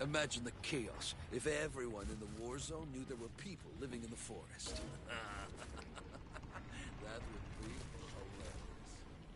Imagine the chaos if everyone in the war zone knew there were people living in the forest. that would be hilarious.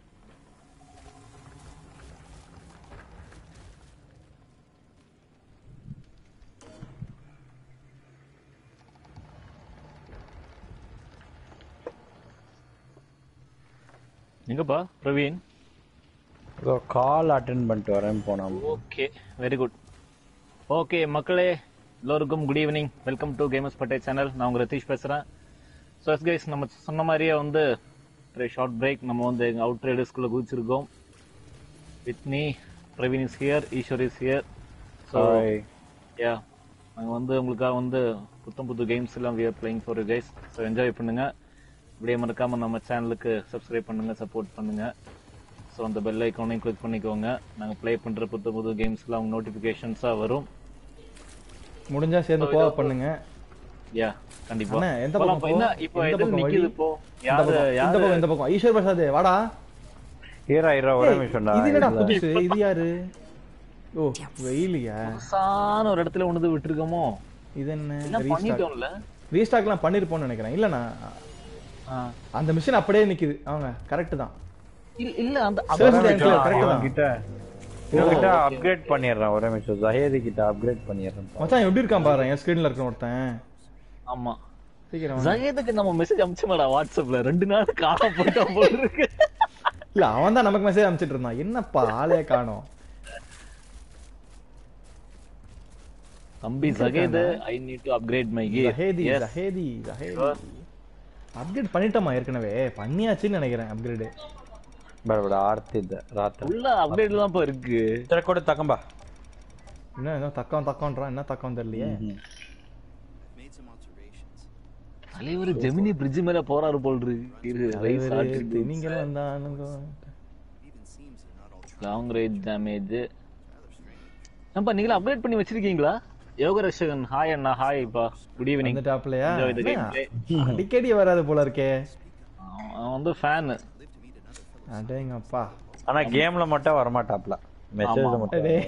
எங்கப்பா பிரவீன் ஏதோ கால் attend பண்ணிட்டு வரேன் போனோம் okay very good okay மக்களே எல்லோருக்கும் good evening welcome to gamers பட்டே channel நான் உங்க ரதீஷ் பேசுறேன் ஸோ எஸ் கைஸ் நம்ம சொன்ன மாதிரியே வந்து ஒரு ஷார்ட் பிரேக் நம்ம வந்து எங்கள் அவுட் ரைடர்ஸ்குள்ளே குதிச்சிருக்கோம் with me Praveen is here Eswar is here so Hi. Yeah நாங்கள் வந்து உங்களுக்காக வந்து புத்தம் புது கேம்ஸ் எல்லாம் we're playing for you guys so enjoy பண்ணுங்க இப்படியே மறக்காம நம்ம சேனலுக்கு சப்ஸ்கிரைப் பண்ணுங்க சப்போர்ட் பண்ணுங்க ஸோ அந்த பெல் ஐக்கானையும் கிளிக் பண்ணிக்கோங்க நாங்கள் ப்ளே பண்ணுற புத்த புது கேம்ஸ்லாம் அவங்க நோட்டிஃபிகேஷன்ஸாக வரும் முடிஞ்சா சேர்ந்து கோவா பண்ணுங்க யா கண்டிப்பா அண்ணா, எந்த போலாம், பக்கம் என்ன போ? இப்போ எந்த எது பக்கம் நிக்குது வழி? இப்போ இந்த யாரு பக்கம், இந்த யாரு பக்கம் இந்த பக்கம் ஈஸ்வர் பிரசாத் வாடா ஹீரா ஹீரா ஒரே ஏய், நிமிஷம்டா இது என்னடா இதுல- புதுசு இது யாரு ஓ வெயிலியா புதுசான ஒரு இடத்துல ஒன்று விட்டுருக்கோமோ இது என்ன எல்லாம் ரீஸ்டாக் பண்ணிட்டோம்ல ரீஸ்டாக்லாம் பண்ணிருப்போம்னு நினைக்கிறேன் இல்லண்ணா ஆ. அந்த மிஷின் அப்படியே நிக்குது அவங்க கரெக்ட் தான் இல்ல- இல்ல அந்த Search அதான் the entry, correct தான். கிட்ட இவங்கிட்ட அப்கிரேட் பண்ணிடுறேன் ஒரே நிமிஷம் ஜஹேதி கிட்ட அப்கிரேட் பண்ணிடுறேன் மச்சான் எப்படி இருக்கான் பாரு என் ஸ்கிரீன்ல இருக்க ஒருத்தன் ஆமா சீக்கிரம் வா. ஜகேதுக்கு நம்ம மெசேஜ் அனுப்பிச்சோம்டா வாட்ஸ்அப்ல ரெண்டு நாள் காணாம போயிட்டோம் போல இருக்கு இல்ல அவன் தான் நமக்கு மெசேஜ் அனுப்பிச்சிட்டு இருந்தான் என்னப்பா ஆளே காணோம் தம்பி ஜகேது I need to upgrade my Zahidi gear Zahidi Zahidi upgrade பண்ணிட்டோமா ஏற்கனவே பண்ணியாச்சுன்னு நினைக்கிறேன் அப்கிரேடு ಬರಬೇಡ ಆಡ್ತಿದ್ದೆ ರಾತ್ರಿ உள்ள அப்கிரேட் தான் இருக்கு ಇತರ ಕೊಡು ತಗೊಂಬ என்ன ஏதோ தக்கம் தக்கம்ன்றான் என்ன தக்கம் தெரியலையே தலைவர் ஜெமினி பிரிட்ஜ் மேல போறாரு போல் இருக்கு இரு ரைஸ் ஆட்டு நீங்களும் வந்தானுங்க லாங் ரேஞ்ச் டேமேஜ் ஏன்பா நீங்களே அப்கிரேட் பண்ணி வச்சிருக்கீங்களா யோக ரஷகன் ஹாய் அண்ணா ஹாய் பா குட் ஈவினிங் அந்த டாப்லயா Enjoy the gameplay. அடிக்கடி வராது போல இருக்கே அவன் வந்து ஃபேன் அடேங்கப்பா ஆனா கேம்ல மட்டும் வரமாட்டாப்ல மெசேஜ் ஆமா. மட்டும் டேய்.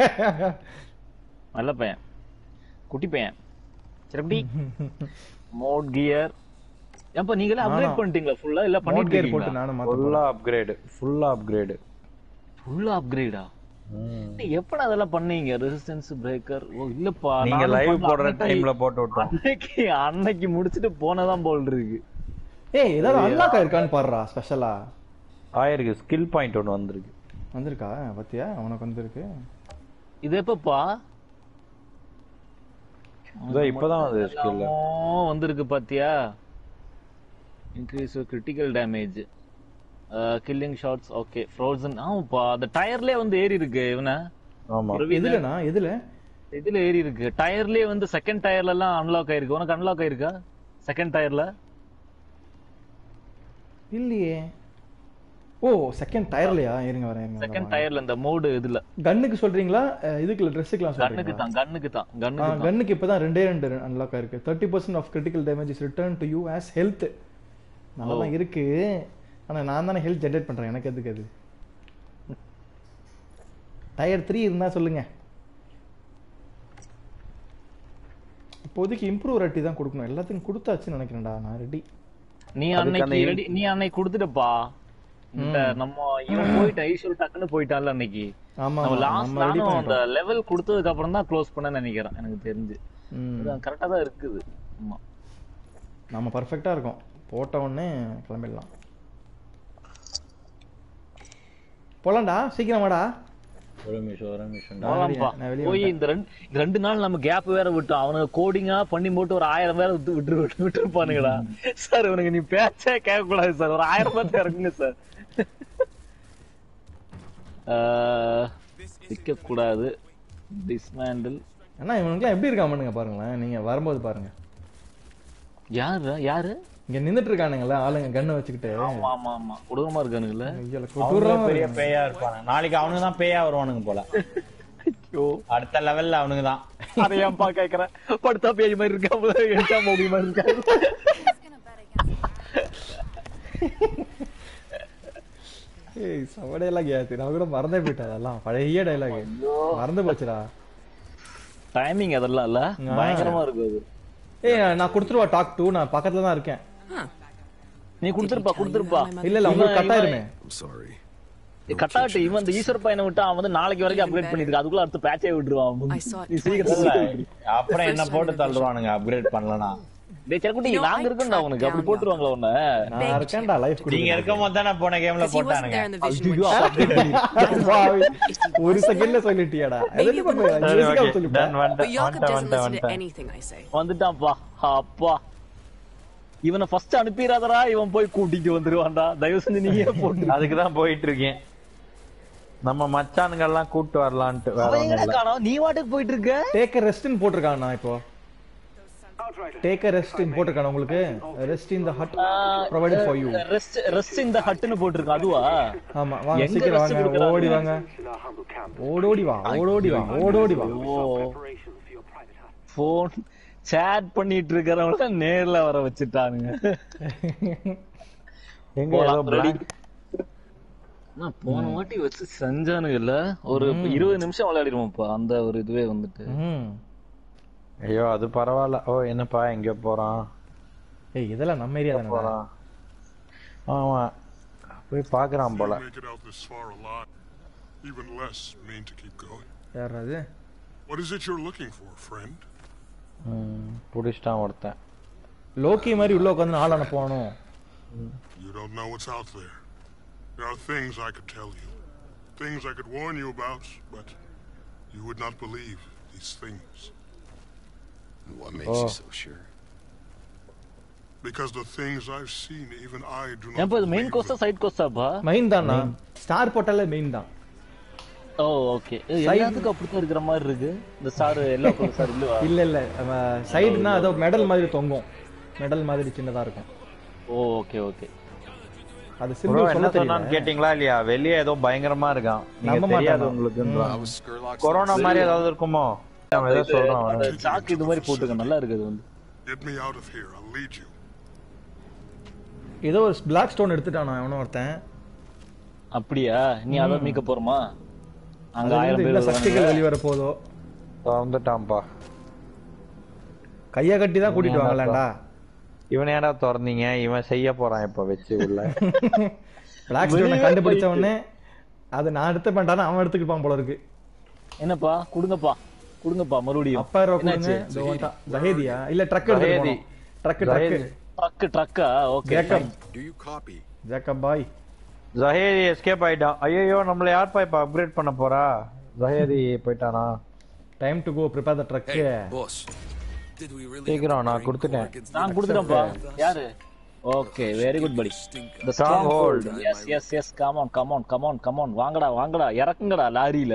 நல்ல பையன் குட்டி பையன் சரி எப்படி மோட் கியர் ஏன்பா நீங்களே அப்கிரேட் நானும். பண்ணிட்டீங்களா ஃபுல்லா இல்ல மோட் பண்ணிட்டு கேர் போட்டு இருக்கீங்களா நானும் மாத்த ஃபுல்லா அப்கிரேட் ஃபுல்லா அப்கிரேட் ஃபுல்லா அப்கிரேடா எப்படா அதெல்லாம் பண்ணீங்க ரெசிஸ்டன்ஸ் பிரேக்கர் ஓ இல்லப்பா நீங்க நானும் லைவ் பண்ண- போடுற அன்னைக்கு- டைம்ல போட்டு விட்டோம் அன்னைக்கு அன்னைக்கு முடிச்சிட்டு போனதான் போல் இருக்கு ஏய் ஏதாவது அன்லாக் ஆயிருக்கான்னு பாருடா ஸ்பெஷலா ஆயிருக்கு ஸ்கில் பாயிண்ட் ஒன்னு வந்திருக்கு வந்திருக்கா பாத்தியா உனக்கு வந்திருக்கு இது எப்பப்பா இதோ இப்பதான் வந்து ஸ்கில் எல்லாமோ வந்திருக்கு பாத்தியா increase critical damage killing shots okay frozen ஆமாப்பா அந்த டயர்லயே வந்து ஏறி இருக்கு இவன ஆமா எதுலண்ணா எதுல இதுல ஏறி இருக்கு டயர்லயே வந்து செகண்ட் டயர்ல எல்லாம் அன்லாக் ஆயிருக்கு உனக்கு அன்லாக் ஆயிருக்கா செகண்ட் டயர்ல இல்லையே ஓ செகண்ட் டயர்லயா இருங்க வரேன் இருங்க செகண்ட் டயர்ல இந்த மோடு இதுல கன்னுக்கு சொல்றீங்களா அஹ், இதுக்குள்ள ட்ரெஸ்ஸுக்குலாம் கண்ணுக்கு சொல்றீங்களா தான் கண்ணுக்கு தான் கண்ணுக்கு தான் கன்னுக்கு இப்பதான் ரெண்டே ரெண்டு அன்லாக் ஆயிருக்கு thirty percent of critical damage is return to you as health நல்லா இருக்கு ஆனா நான் தானே ஹெல்த் ஜென்ரேட் பண்றேன் எனக்கு எதுக்கு அது டயர் த்ரீ இருந்தா சொல்லுங்க இப்போதைக்கு இம்ப்ரூவ் ரெட்டி தான் கொடுக்கணும் எல்லாத்துக்கும் கொடுத்தாச்சுன்னு நினைக்கிறேன்டா நான் ரெடி நீ அதுக்கு அன்னைக்கு அந்த ரெடி நீ அன்னைக்கு கொடுத்துட்டப்பா இந்த நம்ம இவன் போயிட்டு ஐஸ்வர் டக்குன்னு போயிட்டான்ல அன்னைக்கு ஆமா நம்ம ஆமா, லாஸ்ட் நம்ம ரெடி நானும் அந்த பண்ணிட்டோம் லெவல் கொடுத்ததுக்கு அப்புறம் தான் க்ளோஸ் பண்ண நினைக்கிறேன் எனக்கு தெரிஞ்சு ம். கரெக்டா தான் இருக்குது ஆமா நம்ம பர்ஃபெக்டா இருக்கோம் போட்ட உடனே கிளம்பிடலாம் போலாம்டா சீக்கிரம் வாடா ஒரு நிமிஷம் ஒரு நிமிஷம் போலாம்ப்பா நான் வெளிய போய் இந்த ரெண்டு இந்த ரெண்டு நாள் நம்ம கேப் வேற விட்டோம் அவனுங்க கோடிங்கா பண்ணி போட்டு ஒரு ஆயிரம் பேரை விட்டு விட்டு விட்டு விட்டுருப்பானுங்கடா சார் இவனுக்கு நீ பேச்சே கேட்க கூடாது சார் ஒரு ஆயிரம் பேர்த்த இறங்குங்க சார் நிக்க கூடாது டிஸ்மேண்டில் அண்ணா இவனுக்குலாம் எப்படி இருக்கான் பண்ணுங்க பாருங்களேன் நீங்க வரும்போது பாருங்க யாரு யாரு இங்க நின்னுட்டு இருக்கானுங்கல்ல ஆளுங்க கண்ணை வச்சுக்கிட்டு ஆமா ஆமா ஆமா கொடூரமா இருக்கானுங்கல்ல ஐயோல, அவனுங்க கொடூரமா பெரிய இருக்கானுங்க. பேயா இருப்பாங்க நாளைக்கு அவனுங்க தான் பேயா வருவானுங்க போல ஐயோ அடுத்த லெவல்ல அவனுங்க தான் அதை ஏன்பா கேக்குறேன் படுத்தா பேய் மாதிரி இருக்கா எடுத்தா மோடி மாதிரி இருக்கா ஏய் சவடையெல்லாம் கேத்து நான் கூட மறந்தே போயிட்டேன் அதெல்லாம் பழைய டைலாக் மறந்து போச்சுடா டைமிங் அதெல்லாம் இல்ல பயங்கரமா இருக்கு அது ஏய் நான் கொடுத்துருவா டாக் டூ நான் பக்கத்துல தான் இருக்கேன் நீ கொடுத்துருப்பா கொடுத்துருப்பா இல்ல இல்ல உங்களுக்கு கட் ஆயிருமே I'm sorry. கட்டாட்டு இவன் இந்த ஈஸ்வர் பையனை விட்டு அவன் வந்து நாளைக்கு வரைக்கும் அப்கிரேட் பண்ணிருக்கு அதுக்குள்ள அடுத்து பேட்சே விட்டுருவான் அவன். I saw it நீ சீக்கிரம் இல்ல, விட்டுரு. அப்புறம் என்ன போட்டு தள்ளுவானுங்க அப்கிரேட் பண்ணலனா டேய் செருக்குட்டி You know, நாங்க I இருக்கோம்டா உனக்கு அப்படி tracked போட்டுருவாங்களா உன்ன நான் இருக்கேன்டா லைஃப் நீங்க இருக்கும் போது தானே போன கேம்ல Because he wasn't போட்டானுங்க there in the vision ஐயோ, when அப்ப upgrade பண்ணி- ஒரு செகண்ட்ல சொல்லிட்டியாடா Maybe எதுக்கு when- இப்ப சரி, யோசிக்காம okay. சொல்லிப்பா. Done, வந்துட்டேன், But Jakob வந்துட்டேன், doesn't listen to வந்துட்டேன். anything I say. வந்துட்டான்ப்பா அப்பா இவனை ஃபர்ஸ்ட் அனுப்பிடாதடா இவன் போய் கூட்டிட்டு வந்துருவான்டா தயவு செஞ்சு நீயே போட்டு அதுக்கு தான் போயிட்டு இருக்கேன் நம்ம மச்சானுங்க எல்லாம் கூட்டு வரலான்ட்டு வேற அவன் ஒண்ணும் எங்கடா இல்ல. காணோம் நீ வாட்டுக்கு போயிட்டு இருக்க டேக் ரெஸ்ட்னு போட்டிருக்கான் நான் இப்போ டேக் ரெஸ்ட் போட்டிருக்கான் உங்களுக்கு rest in the hut provided for you rest rest இந்த ஹட்னு போட்டிருக்கான் அதுவா ஆமா வாங்க எங்க சீக்கிரம் rest வாங்க கொடுக்குறாங்க? ஓடி வாங்க ஓடோடி வா ஓடோடி வா ஓடோடி வா ஓ போன் சேட் பண்ணிட்டு இருக்கிறவங்கள நேர்ல வர வச்சுட்டானுங்க எங்க ஏதோ blank. நான் போன வாட்டி வச்சு செஞ்சானுங்க இல்ல ஒரு இருபது நிமிஷம் விளையாடிருவோம்ப்பா அந்த ஒரு இதுவே வந்துட்டு ம் ஐயோ அது பரவாயில்ல ஓ என்னப்பா எங்க போறான் ஏய் இதெல்லாம் நம்ம ஏரியா தானே போறான் ஆமா போய் பாக்குறான் போல make it out this far alive. Even less mean to keep going. யார் அது What is it you're looking for, friend? ம், புடிச்சிட்டான் ஒருத்தன் லோக்கி மாதிரி உள்ள உட்காந்து ஆள் அனுப்பணும் You don't know what's out there. There are things I could tell you, things I could warn you about, but you would not believe these things. What makes Oh. you so sure? Because the things I've seen, even I do not ஏன்ப்பா இது main believe கோஸ்டா them. Side கோஸ்டாப்பா main தானா star போட்டாலே main தான் oh okay எல்லாத்துக்கும் அப்படித்தான் இருக்கிற மாதிரி இருக்கு இந்த ஸ்டார் எல்லோ கலர் ஸ்டார் இல்லவா இல்ல இல்ல சைடுனா அதோ மெடல் மாதிரி தொங்கும் மெடல் மாதிரி சின்னதா இருக்கும் ஓ ஓகே ஓகே அது ப்ரோ சிம்பிள் என்ன சொல்ல சொன்னான்னு தெரியல கேட்டீங்களா இல்லையா வெளியே ஏதோ பயங்கரமா இருக்கான் நீங்க நம்ப தெரியாது மாட்டானா? உங்களுக்குன்றான் I was Skurlock's கொரோனா மாதிரி ஏதாவது இருக்குமோ அவன் ஏதோ சொல்றான் அவன். அந்த சாக்கு இது மாதிரி போட்டுக்க நல்லா இருக்கு அது வந்து Get me out of here. I'll lead you. ஏதோ ஒரு பிளாக் ஸ்டோன் எடுத்துட்டானா அவன ஒருத்தன் அப்படியா நீ அதை மீக்க போறோமா அங்க அதுல ஆயிரம் இருந்து பேர் என்ன சக்திகள் வருவாங்க. வெளிவர போதோ திறந்துட்டான்ப்பா கைய கட்டி தான் கூட்டிட்டு வாங்கலாம்டா இவன் ஏன்டா திறந்தீங்க இவன் செய்ய போறான் இப்ப வச்சு உள்ள பிளாக் ஸ்டோனை வெளியவே கண்டுபிடிச்ச உடனே அது நான் எடுத்து பண்ணிட்டானா அவன் எடுத்துக்கிப்பான் போல இருக்கு என்னப்பா கொடுங்கப்பா கொடுங்கப்பா மறுபடியும் அப்பா ரூபா கொடுங்க என்னாச்சு? இதோ வந்துட்டான். தஹேதியா இல்ல ட்ரக் தஹேதி. எடுத்து ட்ரக் ட்ரக் தஹேதி. ட்ரக் ட்ரக்கா okay Jacob Do you copy? Jacob பாய் ஜஹேரி எஸ்கேப் ஆயிட்டான் ஐயோ நம்மள யார்ப்பா இப்ப அப்கிரேட் பண்ண போறா ஜஹேரி போயிட்டானா time to go prepare the truck Hey, boss. Did we really சீக்கிரம், have to நான் bring கொடுத்துட்டேன். Cork into நான் the கொடுத்துட்டேன்ப்பா with us? யாரு ஓகே வெரி குட் படி Stink the up. Strong Stronghold. Hold yes yes yes come on come on come on come on வாங்கடா வாங்கடா இறக்குங்கடா லாரியில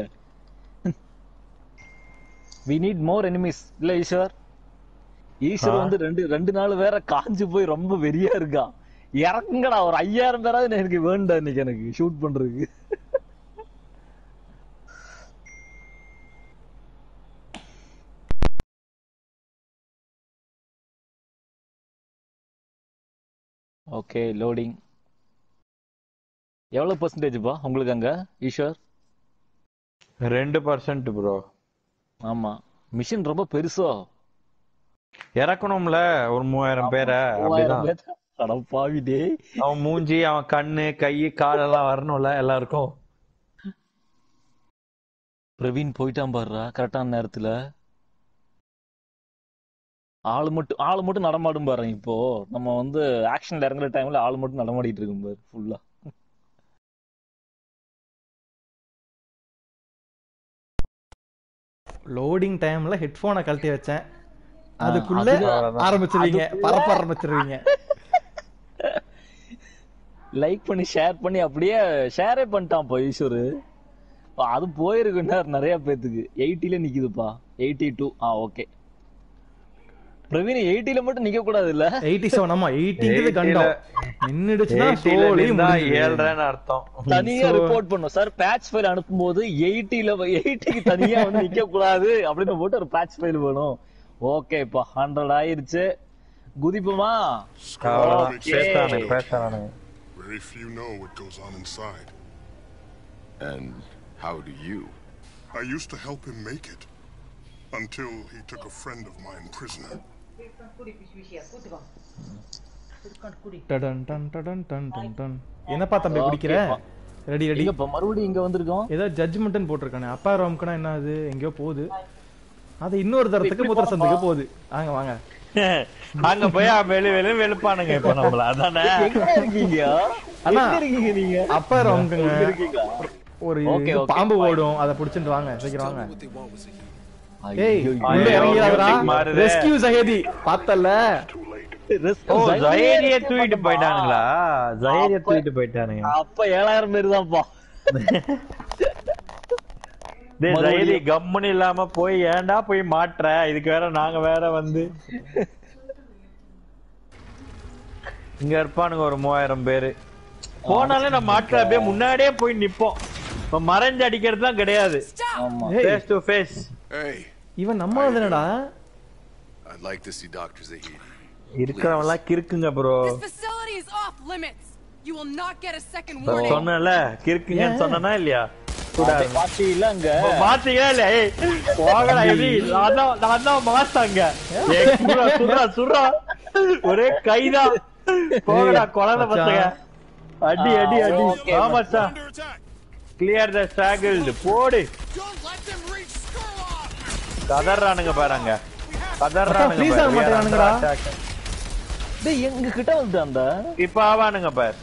வி நீட் மோர் எனிமீஸ் இல்ல ஈஸ்வர் ஈஸ்வர் வந்து ரெண்டு ரெண்டு நாள் வேற காஞ்சு போய் ரொம்ப வெறியா இருக்கான் இறக்குங்கடா ஒரு ஐயாயிரம் பேராவது எனக்கு வேண்டாம் இன்னைக்கு எனக்கு ஷூட் பண்றதுக்கு ஓகே லோடிங் எவ்வளவு பர்சன்டேஜ்ப்பா உங்களுக்கு அங்க ஈஸ்வர் ரெண்டு பர்சன்ட் ப்ரோ ஆமா மிஷின் ரொம்ப பெருசோ இறக்கணும்ல ஒரு மூவாயிரம் பேரை அப்படிதான் அட பாவி டேய் அவன் மூஞ்சி அவன் கண்ணு கை காலெல்லாம் வரணும்ல எல்லாருக்கும் பிரவீன் போயிட்டான் பாருடா கரெக்டான நேரத்துல ஆளு மட்டும் ஆளு மட்டும் நடமாடும் பாரு இப்போ நம்ம வந்து ஆக்ஷன்ல இறங்குற டைம்ல ஆளு மட்டும் நடமாடிட்டு இருக்கும் பாரு ஃபுல்லா லோடிங் டைம்ல ஹெட்போனை கழட்டி வச்சேன் அதுக்குள்ள அதுதான். ஆரம்பிச்சிருவீங்க பரப்ப ஆரம்பிச்சிருவீங்க லைக் பண்ணி ஷேர் பண்ணி அப்படியே ஷேரே பண்ணிட்டான் பா ஈஸ்வரு பா, அது போயிருக்குன்னா நிறைய பேத்துக்கு எயிட்டில நிக்குதுப்பா எயிட்டி டூ ஆ ஓகே பிரவீன் எயிட்டில மட்டும் நிக்க கூடாது இல்ல எயிட்டி செவன் ஆமா எயிட்டிங்கிறது 80 கண்டம் நின்னுடுச்சுன்னா 80 ல சோழி நின்னா முடிஞ்சுது. ஏழ்ரைன்னு அர்த்தம் தனியா ரிப்போர்ட் பண்ணும் சார் பேட்ச் ஃபைல் அனுப்பும்போது எயிட்டில எயிட்டிக்கு தனியா வந்து நிக்க கூடாது அப்படின்னு போட்டு ஒரு பேட்ச் ஃபைல் வேணும் ஓகே இப்போ ஹண்ட்ரட் ஆயிருச்சு குதிப்புமா அவ்வளவுதான் Okay. பேசுறானு பேசுறானு Very few know what goes on inside. And how do you? I used to help him make it. until he took a friend of mine prisoner. டடன் டன் டடன் டன் டன் டன் என்னப்பா தம்பி குடிக்கிற ரெடி ரெடி எங்கப்பா மறுபடியும் இங்க வந்திருக்கோம் ஏதோ ஜட்ஜ்மெண்ட்னு போட்டிருக்கானே அப்பா ராம்க்குனா என்ன அது எங்கேயோ போகுது அது இன்னொரு தரத்துக்கு மூத்திர சந்துக்கு போகுது வாங்க வாங்க அங்க போய் வெளி வெளி வெளுப்பானுங்க இப்ப நம்மள அதானே எங்க இருக்கீங்க அண்ணா. எங்க இருக்கீங்க நீங்க அப்பா ராம்க்குங்க எங்க இருக்கீங்களா ஒரு Okay, இது okay, பாம்பு fine. ஓடும் அதை புடிச்சிட்டு வாங்க சீக்கிரம் வாங்க What they want was a hero. ஏய் ஐயோ, உள்ள ஐயோ, இறங்கிடாதடா music மாறுதே. ரெஸ்கியூ சஹேதி பார்த்தல risk ஓ ஜெயிலே ஜஹேரிய இருக்க தூக்கிட்டு மாட்டோமா? போயிட்டானுங்களா ஜஹேரிய அப்ப- தூக்கிட்டு போயிட்டானுங்க அப்ப ஏழாயிரம் பேர் தான்ப்பா டேய் மறுபடியும். ஜஹேரி கம்முன்னு இல்லாம போய் ஏன்டா போய் மாட்டுற இதுக்கு வேற நாங்க வேற வந்து இங்க இருப்பானுங்க ஒரு மூவாயிரம் பேரு போனாலே நம்ம மாட்டுற அப்படியே முன்னாடியே போய் நிப்போம் இப்ப மறைஞ்சு அடிக்கிறதுலாம் கிடையாது ஆமா ஏய் ஃபேஸ் டு ஃபேஸ் Hey, இவன் நம்ம என்னடா I'd like to see Dr. Zahidi. இருக்கிறவங்களாம் கிறுக்குங்க bro This facility is off limits. You will not get a second warning. சொன்னல கிறுக்குங்கன்னு சொன்னனா இல்லையா கூடாது பாட்டி இல்ல அங்க பாத்தீங்களா இல்ல ஏய் போகடா எதி நான் தான் நான் தான் மாஸ்தாங்க ஏய் சுடுறா சுடுறா சுடுறா ஒரே கைதான் போகடா குழந்தை பசங்க அடி அடி அடி okay, ஆமாச்சா Under attack! Clear the struggle போடு Don't let them reach Skurlock! கதறானுங்க பாருங்க கதறானுங்க please ஆக மாட்டேங்கிறானுங்கடா. டேய் எங்க கிட்ட வந்து அந்த இப்ப ஆவானுங்க பார்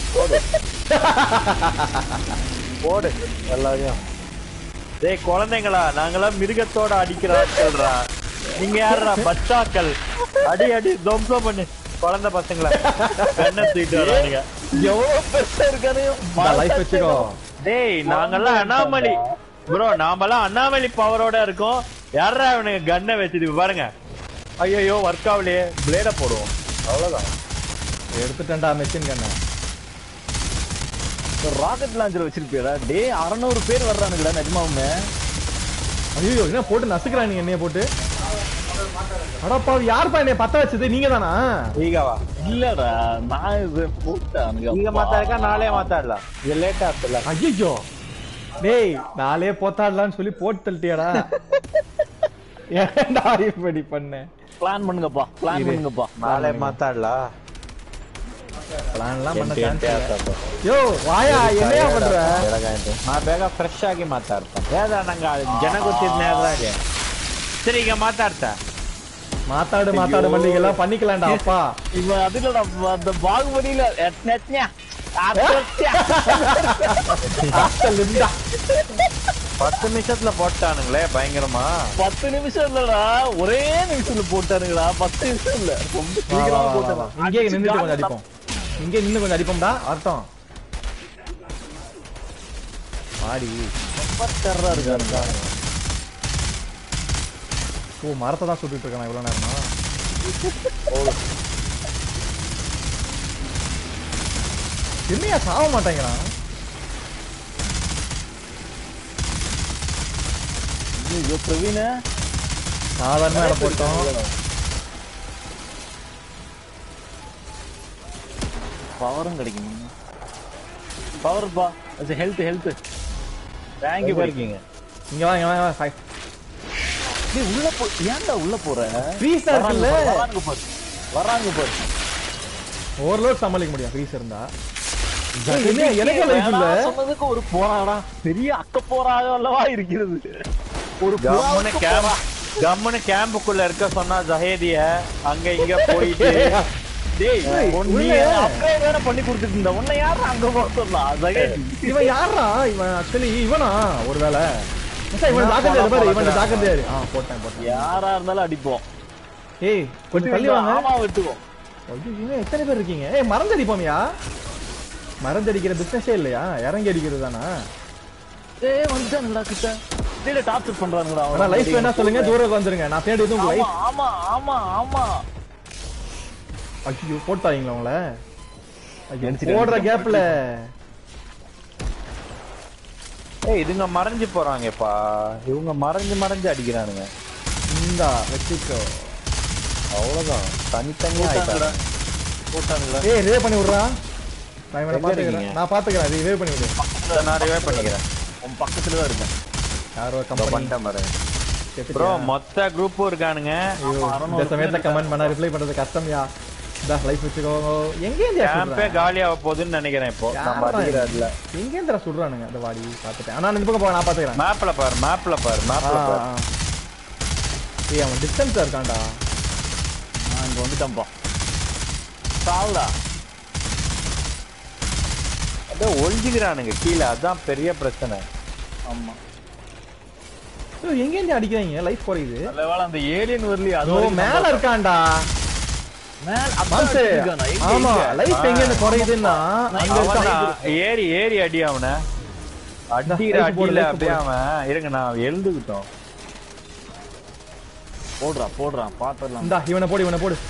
போடு எல்லாரையும் டேய் குழந்தைங்களா நாங்களாம் மிருகத்தோட அடிக்கிற ஆட்கள்ரா நீங்க யாருடா பச்சாக்கள் அடி அடி தொம்சம் பண்ணு குழந்தை பசங்கள கண்ணை தூக்கிட்டு வரானுங்க எவ்வளவு பெருசா இருக்காரு லைஃப் வச்சுக்கோ டேய் நாங்கெல்லாம் அண்ணாமலை ப்ரோ நாமெல்லாம் அண்ணாமலை பவரோட இருக்கோம் யாரா இவனுங்க கண்ணை வச்சுட்டு பாருங்க ஐயோ ஒர்க் ஆகலையே பிளேட போடுவோம் அவ்வளவுதான் எடுத்துட்டேன்டா மெஷின் கண்ண ராக்கெட் லாஞ்சர் வச்சிருப்பியடா டேய் அறநூறு பேர் வர்றானுங்கடா நிஜமாவுமே ஐயோ என்ன போட்டு நசுக்கிறான் நீங்க என்னைய போட்டு அடப்பா யாருப்பா என்னைய பத்த வச்சது நீங்க தானா ஈகாவா இல்லடா நான் இது போட்டானுங்க நீங்க மாத்தாருக்கா நாளே மாத்தாடலாம் இது லேட்டா இருக்குல்ல ஐயோ டேய் நாளே போத்தாடலாம்னு சொல்லி போட்டு தள்ளிட்டியாடா ஏன்டா இப்படி பண்ண பிளான் பண்ணுங்கப்பா பிளான் இரு. பண்ணுங்கப்பா நாளே மாத்தாடலாம் பிளான்லாம் பண்ண ಎಂಟು ಎಂಟು சான்ஸ் ಆಗ್ತದೆ. யோ வாயா என்னையா பண்ற ಬೆಳಗಾಯ್ತು. ನಾ ಬೇಗ ಫ್ರೆಶ್ ಆಗಿ ಮಾತಾಡ್ತಾ ಯಾವ್ದ ನಂಗೆ ಜನ ಗೊತ್ತಿದ್ನ ಅದ್ರಾಗೆ ಸರಿ ಈಗ ಮಾತಾಡ್ತಾ மாத்தாடு மாத்தாடு மல்லிகை எல்லாம் பண்ணிக்கலாம்டா அப்பா இவன் அது இல்லடா அந்த பாகுபலியில எட்ன எட்னியா அத்தத்தியா. ஹாஸ்டல் இருந்தா பத்து நிமிஷத்துல போட்டானுங்களே பயங்கரமா பத்து நிமிஷம் இல்லடா ஒரே நிமிஷத்துல போட்டானுங்கடா பத்து நிமிஷம் இல்ல ரொம்ப வா, வா, சீக்கிரமா வா, வா. போட்டாங்க இங்கே நின்னுட்டு கொஞ்சம் அடிப்போம் இங்கே நின்னு கொஞ்சம் அடிப்போம்டா அர்த்தம் ஆடி ரொம்ப டெரரா இருக்கானுங்க ஓ மரத்தை தான் சுட்டுட்டு இருக்கான் இவ்வளவு நேரமா என்னையா சாக மாட்டேங்கிறான் ஐயோ பிரவீன சாதாரண இடம் போட்டோம் பவரும் கிடைக்கும் பவர் பா ஹெல்த் ஹெல்த் தேங்க்யூ எங்க இருக்கீங்க இங்க வா இங்க வா, இங்க வா ஃபைவ் நீ உள்ள போ ஏன்டா உள்ள போற ஃப்ரீஸா இருக்குல்ல வராங்க பாரு வராங்க பாரு ஓவர்லோட் சமாளிக்க முடியும் ஃப்ரீஸ் இருந்தா ஏய், என்ன எனக்கு லைஃப் இல்ல வேணாம் சொன்னதுக்கு ஒரு போராடா பெரிய அக்க போராக அல்லவா இருக்கிறது ஒரு கம்முனு புறாவுக்கு கேம்ப் கம்முனு கேம்புக்குள்ள இருக்க சொன்னா ஜஹேதிய அங்க இங்க போயிட்டு டேய் ஏய், உன் நீ உள்ள. அப்கிரேட் வேற பண்ணி கொடுத்துட்டு இருந்த உன்னை யாரு அங்க போக சொல்லலாம் ஜெகன் இவன் யாரா இவன் ஆக்சுவலி இவனா ஒருவேளை மச்சான், இவன் ஜாக்கிரதையா பாரு இவன் ஜாக்கிரதையா இரு. ஆ போட்டேன் போட்டேன் யாரா இருந்தாலும் அடிப்போம் ஏய் கொஞ்சம் தள்ளி வாங்க ஆமா வெட்டுவோம் ஐயோ, இவன் எத்தனை பேர் இருக்கீங்க ஏய் மறந்தடிப்போம்யா மறந்தடிக்கிற பிசினஸே இல்லையா இறங்கி அடிக்கிறது தானா ஏய் வந்துட்டானுங்களா கிட்ட டேய் டார்ச்சர் பண்றானுங்களா ஆனா லைஃப் வேணா சொல்லுங்க தூரம் வந்துருங்க நான் தேடி எதுவும் ஆமா லைஃப் ஆமா ஆமா ஆமா ஐயோ போட்டாங்களா உங்கள ஐயோ, அடிச்சிட்டு போடுற அடிச்சிட்டு கேப்ல ஏய் இதுங்க மறைஞ்சு போறாங்கப்பா இவங்க மறைஞ்சு மறைஞ்சு அடிக்கிறானுங்க இந்தா வச்சுக்கோ அவ்வளவுதான் தனித்தனியா போட்டானுங்கடா ஆயிட்டாங்க போட்டானுங்களா ஏய் ரிவே பண்ணி விடுறா நான் இவனை எங்க பாத்துக்கிறேன் இருக்கீங்க? நான் பாத்துக்கிறேன் ரிவே பண்ணி விடு நான் ரிவே பண்ணிக்கிறேன் உன் பக்கத்துல தான் இருக்கேன் யாரோ இதோ கம்பெனி பண்ணிட்டேன் பாருங்க ப்ரோ மொத்த குரூப்பும் இருக்கானுங்க இந்த சமயத்துல கமெண்ட் பண்ணா ரிப்ளை பண்றது கஷ்டம்யா இந்த லைஃப் வச்சுக்கோ எங்க இருந்து கேம்பே காலியாக போகுதுன்னு நினைக்கிறேன் இப்போ நம்ம அடிக்கிறதுல எங்க இருந்து சுடுறானுங்க அந்த வாடி பாத்துட்டேன் ஆனா இந்த பக்கம் போ நான் பாத்துக்கிறேன் மேப்ல பாரு மேப்ல பாரு ஆ, மேப்ல பாரு ஆ. ஏய் அவன் டிஸ்டன்ஸா இருக்கான்டா நான் இங்க வந்துட்டேன்ப்பா சாவுடா அப்படியே ஒழிஞ்சுக்கிறானுங்க கீழே அதான் பெரிய பிரச்சனை ஆமா ஏய், எங்க இருந்து அடிக்கிறாங்க லைஃப் குறையுது நல்ல வேளை அந்த ஏலியன் வரலையே அது ஓ வரைக்கும் மேல இருக்கான்டா மேல அதான் மாம்சு அடிச்சிருக்கானா? எங்க, ஆமா எங்க? லைஃப் எங்க இருந்து குறையுதுன்னா அங்க அவனா இருக்கான் ஏறி ஏறி அடி அவனை அடிக்கிற life போடு, அடியில life அப்படியே போடு. அவன் இருங்க நான் எழுதுக்கிட்டோம் போடுறா போடுறா பாத்துடலாம் இந்தா இவனை போடு இவனை போடு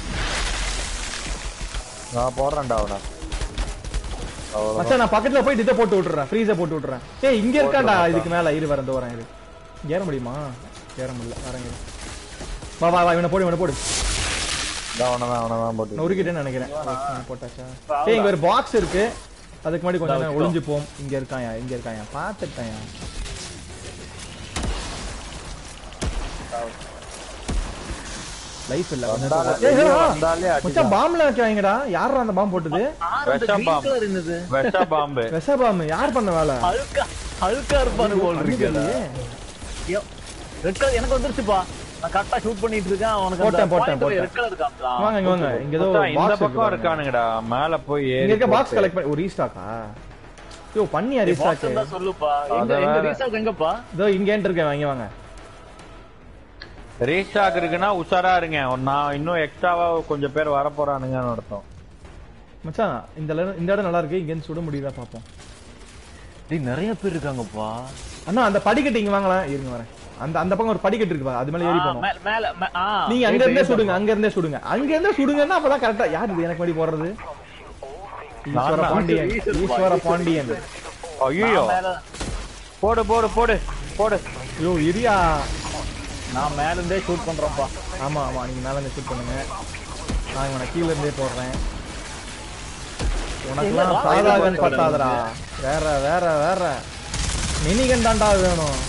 நான் போடுறேன்டா அவனை அவ்வளவுதான். மச்சான் நான் பக்கத்துல போய் இதை போட்டு விட்டுறேன் ஃப்ரீஸை போட்டு விட்டுறேன் ஏய் இங்க இருக்கான்டா இதுக்கு மேல இரு வரேன் இந்த வரேன் இரு ஏற முடியுமா ஏற முடியல வரேன் இரு. வா வா வா இவனை போடு இவனை போடு இந்தா அவனைதான் அவனைதான் போட்டு நான் உருக்கிட்டேன்னு நினைக்கிறேன் நான் போட்டாச்சா ஏய் இங்க ஒரு பாக்ஸ் இருக்கு அதுக்கு முன்னாடி கொஞ்சம் நேரம் ஒளிஞ்சு போம் இங்க இருக்காயா இங்க இருக்காயா பாத்துட்டாயா லைஃப் இல்ல கொஞ்சம் வந்தாலே- ஏய், ஏய், ஆ. வந்தாலே அடிதான். மச்சான் பாம்புல வைக்கிறாங்கடா யாரா அந்த பாம்பு போட்டது விஷம் பாம்பு. என்னது விஷ பாம்பு விஷ பாம்பு யார் பண்ண வேலை அழுக்கா அழுக்கா இருப்பானு போல் இருக்குல்ல ரெட் கலர் எனக்கு வந்துருச்சுப்பா நான் கரெக்டா ஷூட் பண்ணிட்டு இருக்கேன் அவனுக்கு போட்டேன், போட்டேன், போட்டேன். ரெட் கலர் காட்டுறா வாங்க இங்க வாங்க இங்க ஏதோ மச்சான், இந்த பாக்ஸ் பக்கம் இருக்கானுங்கடா மேல போய் இங்க ஏறி இருக்க பாக்ஸ் போட்டு. கலெக்ட் பண்ணி ஒரு ரீஸ்டாக்கா யோ பண்ணியா ரீஸ்டாக் தான் சொல்லுப்பா எங்க அத எங்க வேற. ரீசாக் எங்கப்பா இதோ இங்கேன்ட்டு இருக்கேன் வாங்க வாங்க ரீஸ்டாக் இருக்குன்னா உஷாரா இருங்க நான் இன்னும் எக்ஸ்ட்ராவா கொஞ்சம் பேர் வர போறானுங்கன்னு அர்த்தம் மச்சான் இந்த இடம் இந்த இடம் நல்லா இருக்கு இங்க இருந்து சுட முடியுதா பாப்போம் டேய் நிறைய பேர் இருக்காங்கப்பா அண்ணா அந்த படிக்கட்டு இங்க வாங்கலாம் இருங்க வரேன் அந்த அந்த பக்கம் ஒரு படிக்கட்டு இருக்கு பாரு, அது மேல ஏறி போகணும் மேல மேல மே- ஆ, நீங்க அங்க wait, இருந்தே wait சுடுங்க அங்க இருந்தே சுடுங்க அங்க இருந்தே சுடுங்கன்னா அப்பதான் கரெக்டா யார் இது எனக்கு முன்னாடி போடுறது ஈஸ்வர நான் பாண்டியன் ஈஸ்வர ஈஸ்வர பாண்டியன் ஐயோ நான் மேல போடு போடு போடு போடு ஐயோ இரியா நான் மேல இருந்தே ஷூட் பண்றேன்ப்பா ஆமா ஆமா நீங்க மேல இருந்து ஷூட் பண்ணுங்க நான் இவனை கீழ இருந்தே போடுறேன் உனக்கெல்லாம் இல்ல, சாதாகன் வா, பத்தாதடா வேற வேற வேற மினிகன் தான்டா வேணும்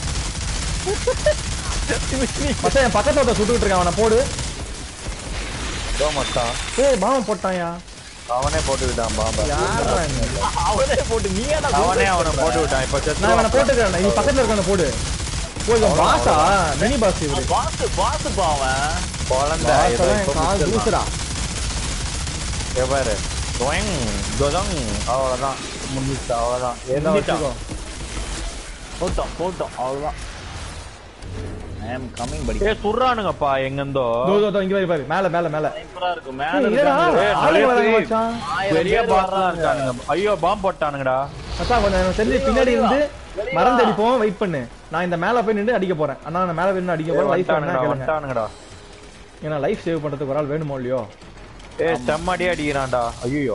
மச்சான் என் பக்கத்துல ஒருத்தன் சுட்டுக்கிட்டு இருக்கான் அவனை போடு இதோ மச்சான் ஏய் பாவம் போட்டான்யா அவனே போட்டு விட்டான் பாம்பா யாரா நீ? அவனே போட்டு நீ ஏன்டா அவனே அவனை போட்டு விட்டான் இப்ப நான் இவனை செத்து போட்டுக்கிறேன் நீ பக்கத்துல இருக்கவன போடு ஓ இவன் பாஸா மினி பாஸ் இவரு பாத்து பாத்துப்பா அவன் குழந்தை பாஸ் இதை எல்லாம் இப்ப என் கால் முடிச்சிடலாம். தூசுடா இங்க பாரு டொயங், டொதங். அவ்வளவுதான் முடிஞ்சிச்சு அவ்வளவுதான் என்ன எந்திரிட்டான். வச்சுக்கோ போட்டோம் போட்டோம் அவ்வளவுதான் ஐ அம் கமிங் படி ஏய் சுடுறானுங்கப்பா எங்கிருந்தோ தோ தோ, தோ இங்க பாரு பாரு மேல மேல மேல சூப்பரா இருக்கும் ஏய், மேல இல்லடா, இருக்காங்க. ஏய், ஆளுங்க நிறைய வராங்க பேர். மச்சான். ஆயிரம் பெரிய பேர் பாஸ் வர்றாங்க. இருக்கானுங்க ஐயோ பாம்பு போட்டானுங்கடா மச்சான் கொஞ்சம் எனக்கு தெரிஞ்சு பின்னாடி இருந்து மறந்து அடிப்போம் வெயிட் பண்ணு நான் இந்த மேல போய் நின்று அடிக்க போறேன் அண்ணா நான் மேல போய் நின்று அடிக்க போறேன் லைஃப் வந்துட்டானுங்கடா கேளுங்க வந்துட்டானுங்கடா ஏன்னா லைஃப் சேவ் பண்றதுக்கு ஒரு ஆள் வேணுமோ இல்லையோ ஏய் செம்மடி அடிக்கிறான்டா ஐயோ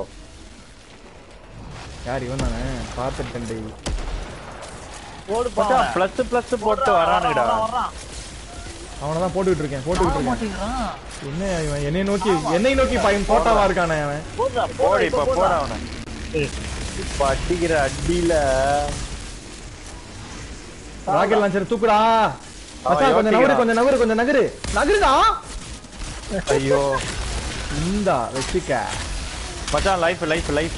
யார் இவன் தானே பார்த்துட்டேன் டேய். போடுப்பா மச்சான் அவன். பிளஸ் பிளஸ் போட்டு வரானுங்கடா வர்றான், வர்றான். அவனை தான் போட்டுக்கிட்டு இருக்கேன் போட்டுக்கிட்டு ஆட இருக்கேன் மாட்டேங்கிறான். என்ன இவன் என்னை நோக்கி என்னை நோக்கி பையன் போட்டாவா இருக்கானே அவன் போடுறா, போடு போடு, இப்ப இப்ப போட போடுறா. அவனை இப்ப அடிக்கிற அடியில ராக்கெட் லான்ச்சர் தூக்குடா மச்சான் கொஞ்சம் நகரு யோசிக்கிறான். கொஞ்சம் நகரு கொஞ்சம் நகரு நகருடா ஐயோ இந்தா வச்சுக்க மச்சான் லைஃப் லைஃப் லைஃப்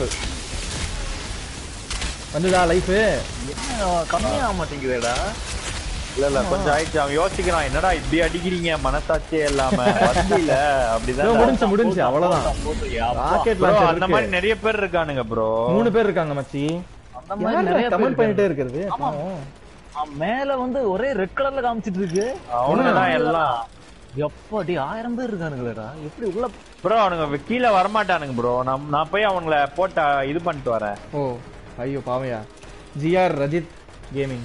வந்துதா லைஃப் என்ன, கம்மியாக மாட்டேங்குதேடா இல்ல இல்ல கொஞ்சம் ஆயிடுச்சு அவன் யோசிக்கிறான் என்னடா இப்படி அடிக்கிறீங்க மனசாட்சியே இல்லாம வண்டியில அப்படிதான் முடிஞ்சு முடிஞ்சு அவ்வளவுதான் போடுறியா? அப்பா. ராக்கெட் ப்ரோ லான்ச்சர் அந்த மாதிரி இருக்கு. நிறைய பேர் இருக்கானுங்க ப்ரோ மூணு பேர் இருக்காங்க மச்சி அந்த மாதிரி நிறைய யார் பேர் கமெண்ட் பண்ணிட்டே இருக்காங்க. இருக்கிறது ஆமா. பாவம். அவன் மேல வந்து ஒரே ரெட் கலர்ல காமிச்சிட்டு இருக்கு அவனுதான் எல்லாம் எப்பாடி ஆயிரம் பேர் இருக்கானுங்களேடா எப்படி உள்ள ப்ரோ அவனுங்க கீழே வரமாட்டானுங்க ப்ரோ நான் நான் போய் அவங்கள போட்ட இது பண்ணிட்டு வரேன் ஓ ஐயோ பாவையா GR Rajith gaming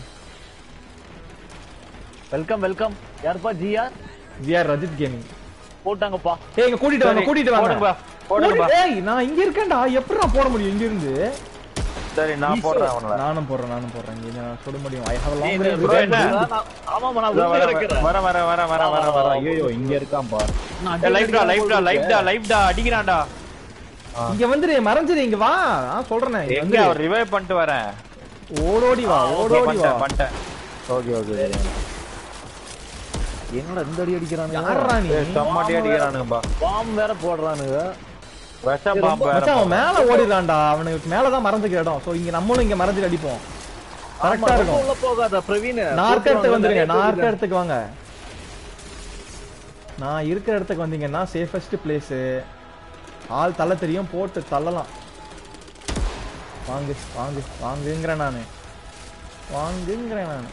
welcome welcome யாருப்பா ஜிஆர் ஜிஆர் ரஜித் கேமிங் போட்டாங்கப்பா ஏய் இங்க கூட்டிட்டு வாங்க சரி, கூட்டிட்டு வாங்க போடுங்கப்பா, போடுங்கப்பா. கூட்டி- ஏய் நான் இங்க இருக்கேன்டா எப்படி நான் போட முடியும் இங்க இருந்து சரி நான் போடுறேன் அவங்கள நானும் போடுறேன் நானும் போடுறேன் இங்க நான் சுட முடியும் ஐ ஹேவ் ஏய், லாங் இந்த bro, என்ன? ஆமாமா நான் இதோ உள்ள வர இருக்கிறேன் வர வர வர வர வர வர ஐயோ இங்க இருக்கான் பாரு நான் லைஃப்டா லைஃப்டா லைஃப்டா லைஃப்டா அடிக்கிறான்டா இங்க வந்துரு மறைஞ்சிரு இங்க வா நான் சொல்றேனே இங்க எங்க வந்துரு. அவர் ரிவைவ் பண்ணிட்டு வரேன் ஓடோடி வா ஓடோடி வா பண்ணிட்டேன் பண்ணிட்டேன் ஓகே ஓகே என்னடா இந்த அடி அடிக்கிறானுங்க யாரா நீ செம்மாட்டி அடிக்கிறானுங்கப்பா பாம் வேற போடுறானுங்க விஷ பாம்பு வேற மச்சான் அவன் மேல ஓடிடலாம்டா அவனுக்கு மேலதான் மறந்துக்கிற இடம் சோ இங்க நம்மளும் இங்க மறந்துட்டு அடிப்போம் கரெக்டா ஆமா, இருக்கும் உள்ள போகாத பிரவீன் நார்க்க இடத்துக்கு வந்துருங்க நார்க்க நார்க்க இடத்துக்கு வாங்க நான் இருக்கிற இடத்துக்கு வந்தீங்கன்னா சேஃபஸ்ட் பிளேஸ் ஆள் தள்ள தெரியும் போட்டு தள்ளலாம் வாங்கு வாங்கு வாங்குங்கிறேன் நானு வாங்குங்கிறேன் நானு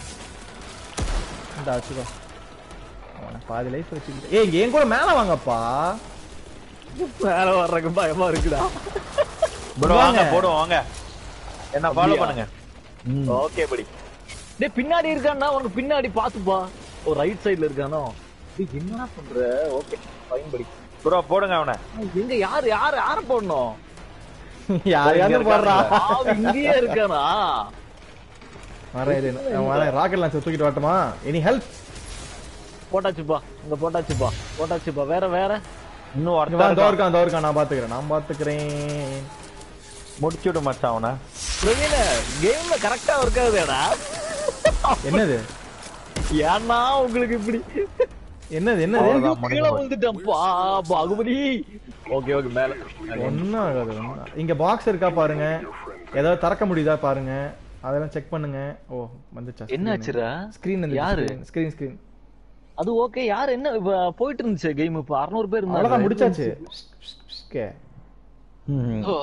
இந்த வச்சுக்கோ அவனை பாதி லைஃப் வச்சுக்கிட்டு ஏய் என் கூட மேல வாங்கப்பா மேல வர்றதுக்கு பயமா இருக்குடா ப்ரோ வாங்க வாங்க. போடுவோம் வாங்க என்ன ஃபாலோ அப்படியா? பண்ணுங்க ஓகே படி டேய் பின்னாடி இருக்கான்னா உனக்கு பின்னாடி பாத்துப்பா ஒரு ரைட் சைடுல இருக்கானோ டேய் என்னடா பண்ற ஓகே ஃபைன் படி ப்ரோ போடுங்க அவனை எங்க யார் யார் யார போடணும் யாரையாவது போடுறா ஆவி இங்கேயே இருக்கானா வரேன் இரு நான் வரேன் ராக்கெட் லான்ச்சர் தூக்கிட்டு வரட்டுமா எனி ஹெல்ப் போட்டாச்சுப்பா இங்க போட்டாச்சுப்பா போட்டாச்சுப்பா வேற வேற இன்னும் இங்க வா ஒருத்தர் தோ இருக்கான். இருக்கான் தோ இருக்கான் நான் பாத்துக்கிறேன் நான் பாத்துக்கிறேன் முடிச்சு விடு மச்சான் அவனை பிரவீன கேம்ல கரெக்டா இருக்காதுடா என்னது ஏன்னா உங்களுக்கு இப்படி என்னது என்னது அவ்வளவுதான், முடிஞ்சு கீழே போச்சு. வந்துட்டேன்ப்பா பாகுபலி ஓகே ஓகே மேல ஒன்னும் ஆகாது ஒண்ணும். இங்க பாக்ஸ் இருக்கா பாருங்க ஏதாவது திறக்க முடியுதா பாருங்க அதெல்லாம் செக் பண்ணுங்க ஓ வந்துச்சா என்னாச்சுடா? ஸ்கிரீன் யாரு? ஸ்கிரீன் ஸ்கிரீன் அது ஓகே யார் என்ன இப்ப போயிட்டு இருந்துச்சு கேம் இப்ப 600 பேர் இருந்தாங்க அவ்வளவுதான் முடிச்சாச்சு ஓகே ம். ஓ,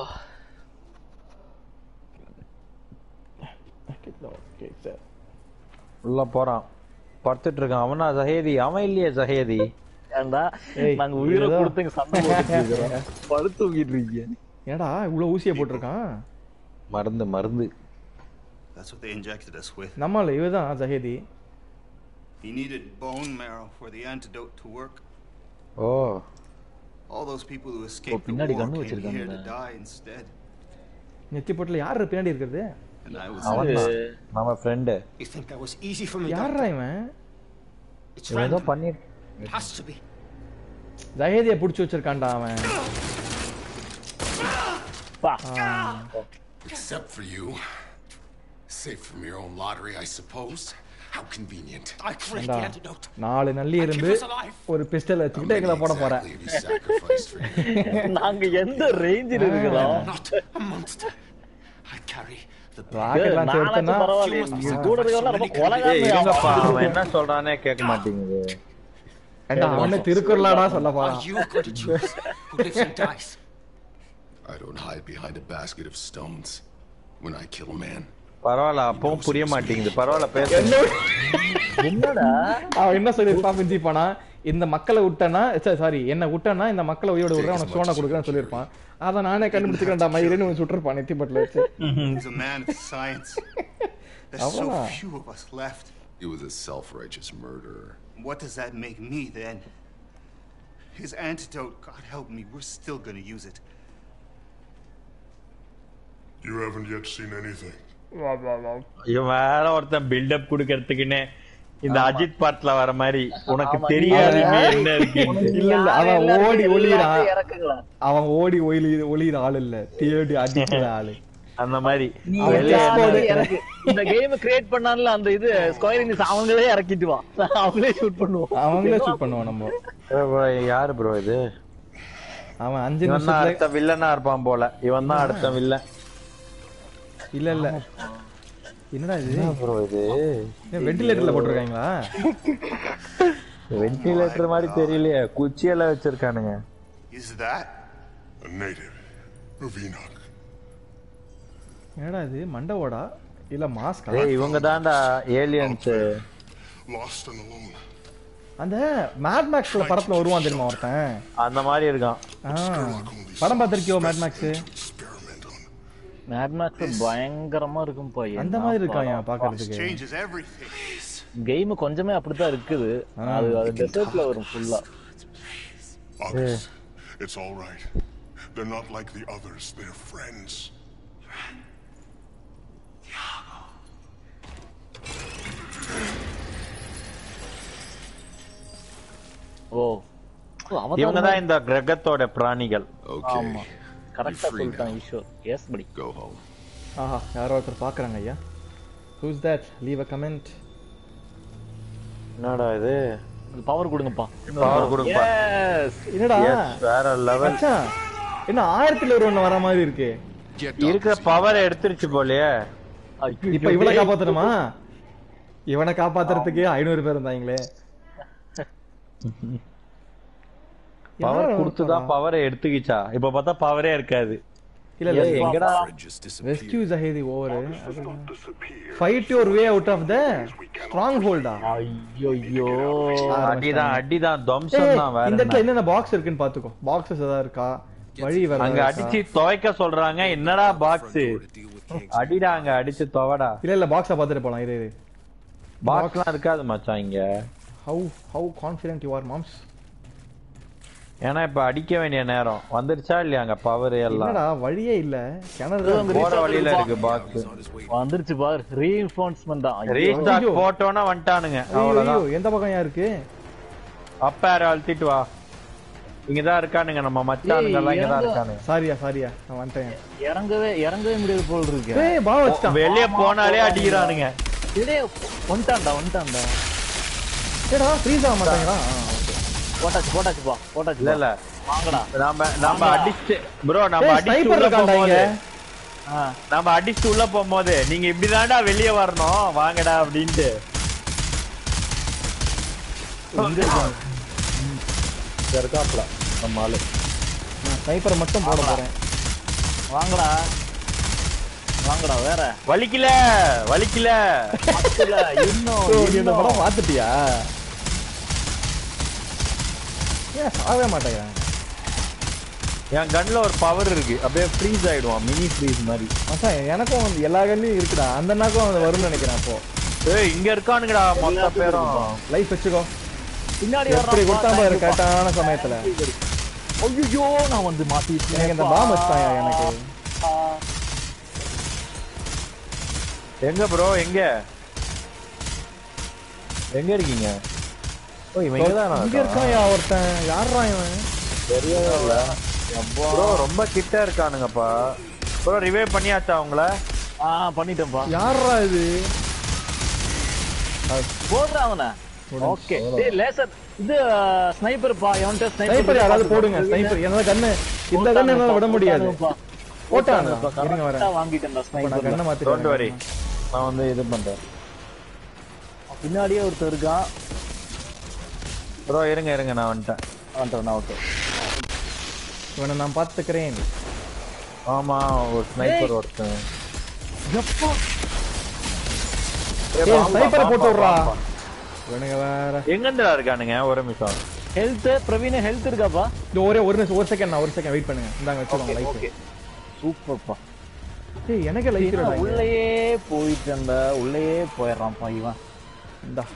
ஓகே சார் உள்ள போறான் படுத்துட்டு இருக்கான் அவனா ஜஹேதி அவன் இல்லையே ஜஹேதி ஏன்டா ஏய், நாங்க உயிரை இதுதான். கொடுத்து இங்க சண்டை போட்டுட்டு இருக்கோம். படுத்து தூங்கிட்டு இருக்கீங்க ஏடா இவ்வளவு ஊசியை போட்டிருக்கான் மருந்து மருந்து That's what they injected us with. நம்மள இவதான் ஜஹேதி He needed bone marrow for the antidote to work. O All those people who escaped the பின்னாடி war கண்ணு came here to வச்சிருக்காங்கடா. die instead. நெத்தி போட்டுல யாரு பின்னாடி இருக்கிறது And I was அவன் தான் நம்ம friend You think that was easy for me? யாரா Doctor? இவன் It's இவன் ஏதோ random. பண்ணி It has to be. ஜஹேதியை புடிச்சு வச்சிருக்கான்டா அவன் பா Except for you. Safe from your own lottery, I suppose. How convenient. I create ஏண்டா, the antidote. நாலு நள்ளி எறும்பு Keep us alive. ஒரு பிஸ்டல் How வச்சுக்கிட்டு many எங்களை போட போற exactly have you sacrificed for you? நாங்க எந்த ரேஞ்சில் இருக்கிறோம் Not a monster. I carry the rocket launch நானாச்சும் எடுத்தனா பரவாயில்லையே இங்க கூட இருக்கவங்க ரொம்ப ஏய் கொலகாரங்க இருங்கப்பா அவன் என்ன சொல்றானே கேட்க மாட்டேங்குது ஏண்டா அவனே திருக்குறளாடா சொல்ல Are போறான் you going to choose who lives and dies? I don't hide behind a basket of stones when I kill a man. பரவாயில்ல அப்பவும் புரிய மாட்டேங்குது பரவாயில்ல பேச என்னடா அவன் என்ன சொல்லியிருப்பான் பிஞ்சிப்பானா இந்த மக்களை விட்டனா சாரி என்ன விட்டனா இந்த மக்களை உயிரோட விடுறேன் உனக்கு சோனை கொடுக்குறேன்னு சொல்லியிருப்பான் அதை நானே கண்டுபிடிச்சுக்கிறேன்டா மயிரேன்னு ஒன்று சுட்டிருப்பான் நெத்தி பட்டில் வச்சு He's a man of science. There's so Avana. few of us left. He was a self-righteous murderer. What does that make me then? His antidote, God help me, we're still gonna use it. You haven't yet seen anything. இவன் வேற ஒருத்தன் build up குடுக்கறதுக்குன்னே இந்த அஜித் பாட்டுல வர மாதிரி உனக்கு ஆமா, தெரியாது நீ- இங்க என்ன இருக்கு இல்ல இல்ல அவன் ஓடி ஒளியிறான் இறக்குங்களா அவன் ஓடி ஒளி ஒளியிற ஆள் இல்ல தேடி அடிக்கிற ஆளு அந்த மாதிரி நீ அவன் வெளிய just என்ன போடு. இருக்கு? எனக்கு இந்த கேம் கிரியேட் பண்ணான்ல அந்த இது ஸ்கொயர் இனிஸ் அவங்களே இறக்கிட்டு வா அவங்களே ஷூட் பண்ணுவோம் அவங்களே ஷூட் பண்ணுவான் நம்ம ஏய் bro, யாரு ப்ரோ இது அவன் அஞ்சு இவன் தான் நிமிஷத்துல அடுத்த வில்லனா இருப்பான் போல இவன் தான் அடுத்த வில்லன் இல்ல இல்ல என்னடா இது ப்ரோ இது வெண்டிலேட்டர்ல போட்டிருக்காங்களா வென்டிலேட்டர் மாதிரி தெரியலையே குச்சியெல்லாம் வச்சிருக்கானுங்க Is that? A native of Enoch. என்னடா இது மண்டவோடா இல்ல மாஸ்கா ஏய் இவங்க தான்டா ஏலியன்ஸ் Lost and alone. அந்த மேட் மேக்ஸ்ல படத்துல வருவான் தெரியுமா ஒருத்தன் அந்த மாதிரி இருக்கான் ஆ, படம் பார்த்திருக்கியோ Mad Max Experiment on. Mad Max பயங்கரமா இருக்கும் பா அந்த மாதிரி இருக்கான் This பாக்குறதுக்கு changes everything. கேம் கொஞ்சமே அப்படித்தான் இருக்குது அது அது டெசர்ட்ல வரும் ஃபுல்லா Others. It's all right. They're not like the others. They're friends. ஓ அவன் இவங்க தான் இந்த கிரகத்தோட பிராணிகள் Okay. கரெக்டா free சொல்லிட்டான் now. ஈஸ்வர் எஸ் படி Go home. ஆஹா யாரோ ஒருத்தர் பாக்குறாங்க ஐயா who's that leave a comment என்னடா இது பவர் கொடுங்கப்பா பவர் கொடுப்பா Yes. என்னடா Yes, வேற லெவல் மச்சான் என்ன ஆயிரத்துல ஒரு ஒண்ணு வர மாதிரி இருக்கு இருக்கிற பவர் எடுத்துருச்சு போலயே ஐயோ, இப்ப இவனை காப்பாத்தணுமா இவனை காப்பாத்துறதுக்கு ஐநூறு பேர் இருந்தாங்களே பவர் யார் கொடுத்துதான் பவரை எடுத்துக்கிச்சா இப்ப பார்த்தா பவரே இருக்காது இல்ல இல்ல ஏய், எங்கடா Just disappeared. ரெஸ்கியூ ஜஹேதி over fight your way out of the strong ஹோல்டா ஐயோ அடிதான் அடிதான் துவம்சம் தான் வேற இந்த இடத்துல என்ன. என்னென்ன பாக்ஸ் இருக்குன்னு பாத்துக்கோ பாக்ஸஸ் ஏதாவது இருக்கா வழி வேற அங்க ஏதாவது அடிச்சு இருக்கா? துவைக்க சொல்றாங்க என்னடா box Door to deal with King's அடிடாங்க அடிச்சு துவடா இல்ல இல்ல பாக்ஸ பாத்துட்டு போலாம் இரு இரு பாக்ஸ்லாம் இருக்காது மச்சான் இங்க how how confident you are மாம்ஸ் ஏன்னா இப்ப அடிக்க வேண்டிய நேரம் வந்துருச்சா இல்லையா அங்க பவர் எல்லாம் என்னடா வழியே இல்ல கிணறு தான் இருக்கு. போற வழியில இருக்கு பாக்ஸ் on his way. வந்துருச்சு பாரு ரீஇன்ஃபோர்ஸ்மெண்ட் தான் ஐயோ. ரீஸ்டார்ட் ஐயோ. போட்டோன்னா வந்துட்டானுங்க ஐயோ, அவ்வளவுதான் ஐயோ, எந்த பக்கம் யா இருக்கு அப்ப யார அழுத்திட்டு வா இங்கதான் இருக்கானுங்க நம்ம மச்சானுங்க எல்லாம் இங்கதான் ஏய், இருக்கானுங்க சாரியா சாரியா நான் வந்துட்டேன் இறங்கவே இறங்கவே முடியாது போல் இருக்கு ஏய் பா வச்சிட்டான் வெளிய போனாலே அடிக்கிறானுங்க டேய் வந்துட்டான்டா வந்துட்டான்டா ஏடா ஃப்ரீஸ் ஆக மாட்டாங்களா ஆ, okay. போட்டாச்சு போட்டாச்சுப்பா போட்டாச்சு இல்ல இல்ல வாங்கடா நாம நம்ம அடிச்சு ப்ரோ நம்ம ஏய், அடிச்சு sniper உள்ள இருக்கான்டா போகும்போது ஆ நம்ம அடிச்சு உள்ள போகும்போது நீங்க இப்படிதான்டா வெளிய வரணும் வாங்கடா அப்படின்ட்டு எங்க இருக்கான் இங்க இருக்காப்ல நம்ம ஆளு நான் ஸ்னைப்பரை மட்டும் போட போறேன் வாங்கடா வாங்கடா வேற வலிக்கல வலிக்கல இல்ல இன்னும் ஓ, நீ இந்த இன்னும். படம் பார்த்துட்டியா ஏன் சாகவே மாட்டேங்கிறான் என் கன்ல ஒரு பவர் இருக்கு அப்படியே ஃப்ரீஸ் ஆயிடுவான் மினி ஃப்ரீஸ் மாதிரி மச்சான் எனக்கும் வந்து எல்லா கண்ணியும் இருக்குடா அந்த நாக்கும் அது வரும்னு நினைக்கிறேன் அப்போ ஏய் இங்க இருக்கானுங்கடா மொத்த பேரும் லைஃப் வச்சுக்கோ பின்னாடி எப்படி கொடுத்தா பாரு கரெக்டான சமயத்துல ஐயோ நான் வந்து மாத்தி எனக்கு இந்த பாம் வச்சுட்டாயா எனக்கு எங்க ப்ரோ எங்க எங்க இருக்கீங்க ஓ இவன் இங்கதான் இங்க இருக்காயா ஒருத்தன் யாரா இவன் தெரியவே இல்ல ப்ரோ ரொம்ப கிட்ட இருக்கானுங்கப்பா ப்ரோ ரிவைவ் பண்ணியாச்சா அவங்கள ஆ பண்ணிட்டேன்ப்பா யாரா இது போடுறா அவன ஓகே டேய் லேசர் இது ஸ்னைப்பர் பா எவன்ட்ட ஸ்னைப்பர் யாராவது போடுங்க ஸ்னைப்பர் என்னால கண்ணு இந்த கண்ணு என்னால விட முடியாது போட்டாங்க இருங்க வரேன் வாங்கிட்டேன்டா இப்ப நான் ஸ்னைப்பர் கண்ணை டோன்ட் வரி மாத்திட்டு நான் வந்து இது பண்றேன் பின்னாடியே ஒருத்தர் இருக்கான் ப்ரோ இருங்க இருங்க நான் வந்துட்டேன் வந்துட்டேன் நான் விட்டு இவனை நான் பாத்துக்கிறேன் ஆமா ஒரு ஸ்னைப்பர் ஒருத்தன் எப்பா ஏய், ஏய் பாம்பா, ஸ்னைப்பரை பாம்பா, போட்டு விட்றா பாம்பா. இவனுங்க வேற எங்கண்டா இருக்கானுங்க ஒரு நிமிஷம் ஹெல்த் பிரவீன் ஹெல்த் இருக்காப்பா இந்த ஒரே ஒரு நிமிஷம் ஒரு செகண்ட் நான் ஒரு செகண்ட் வெயிட் பண்ணுங்க இந்தாங்க வச்சுக்கோங்க லைஃப் ஓகே சூப்பர்ப்பா ஏய் எனக்கே லைஃப் இல்லடா இங்க. உள்ளேயே போயிட்டேன்டா உள்ளேயே போயிடுறான்ப்பா இவன் இந்தா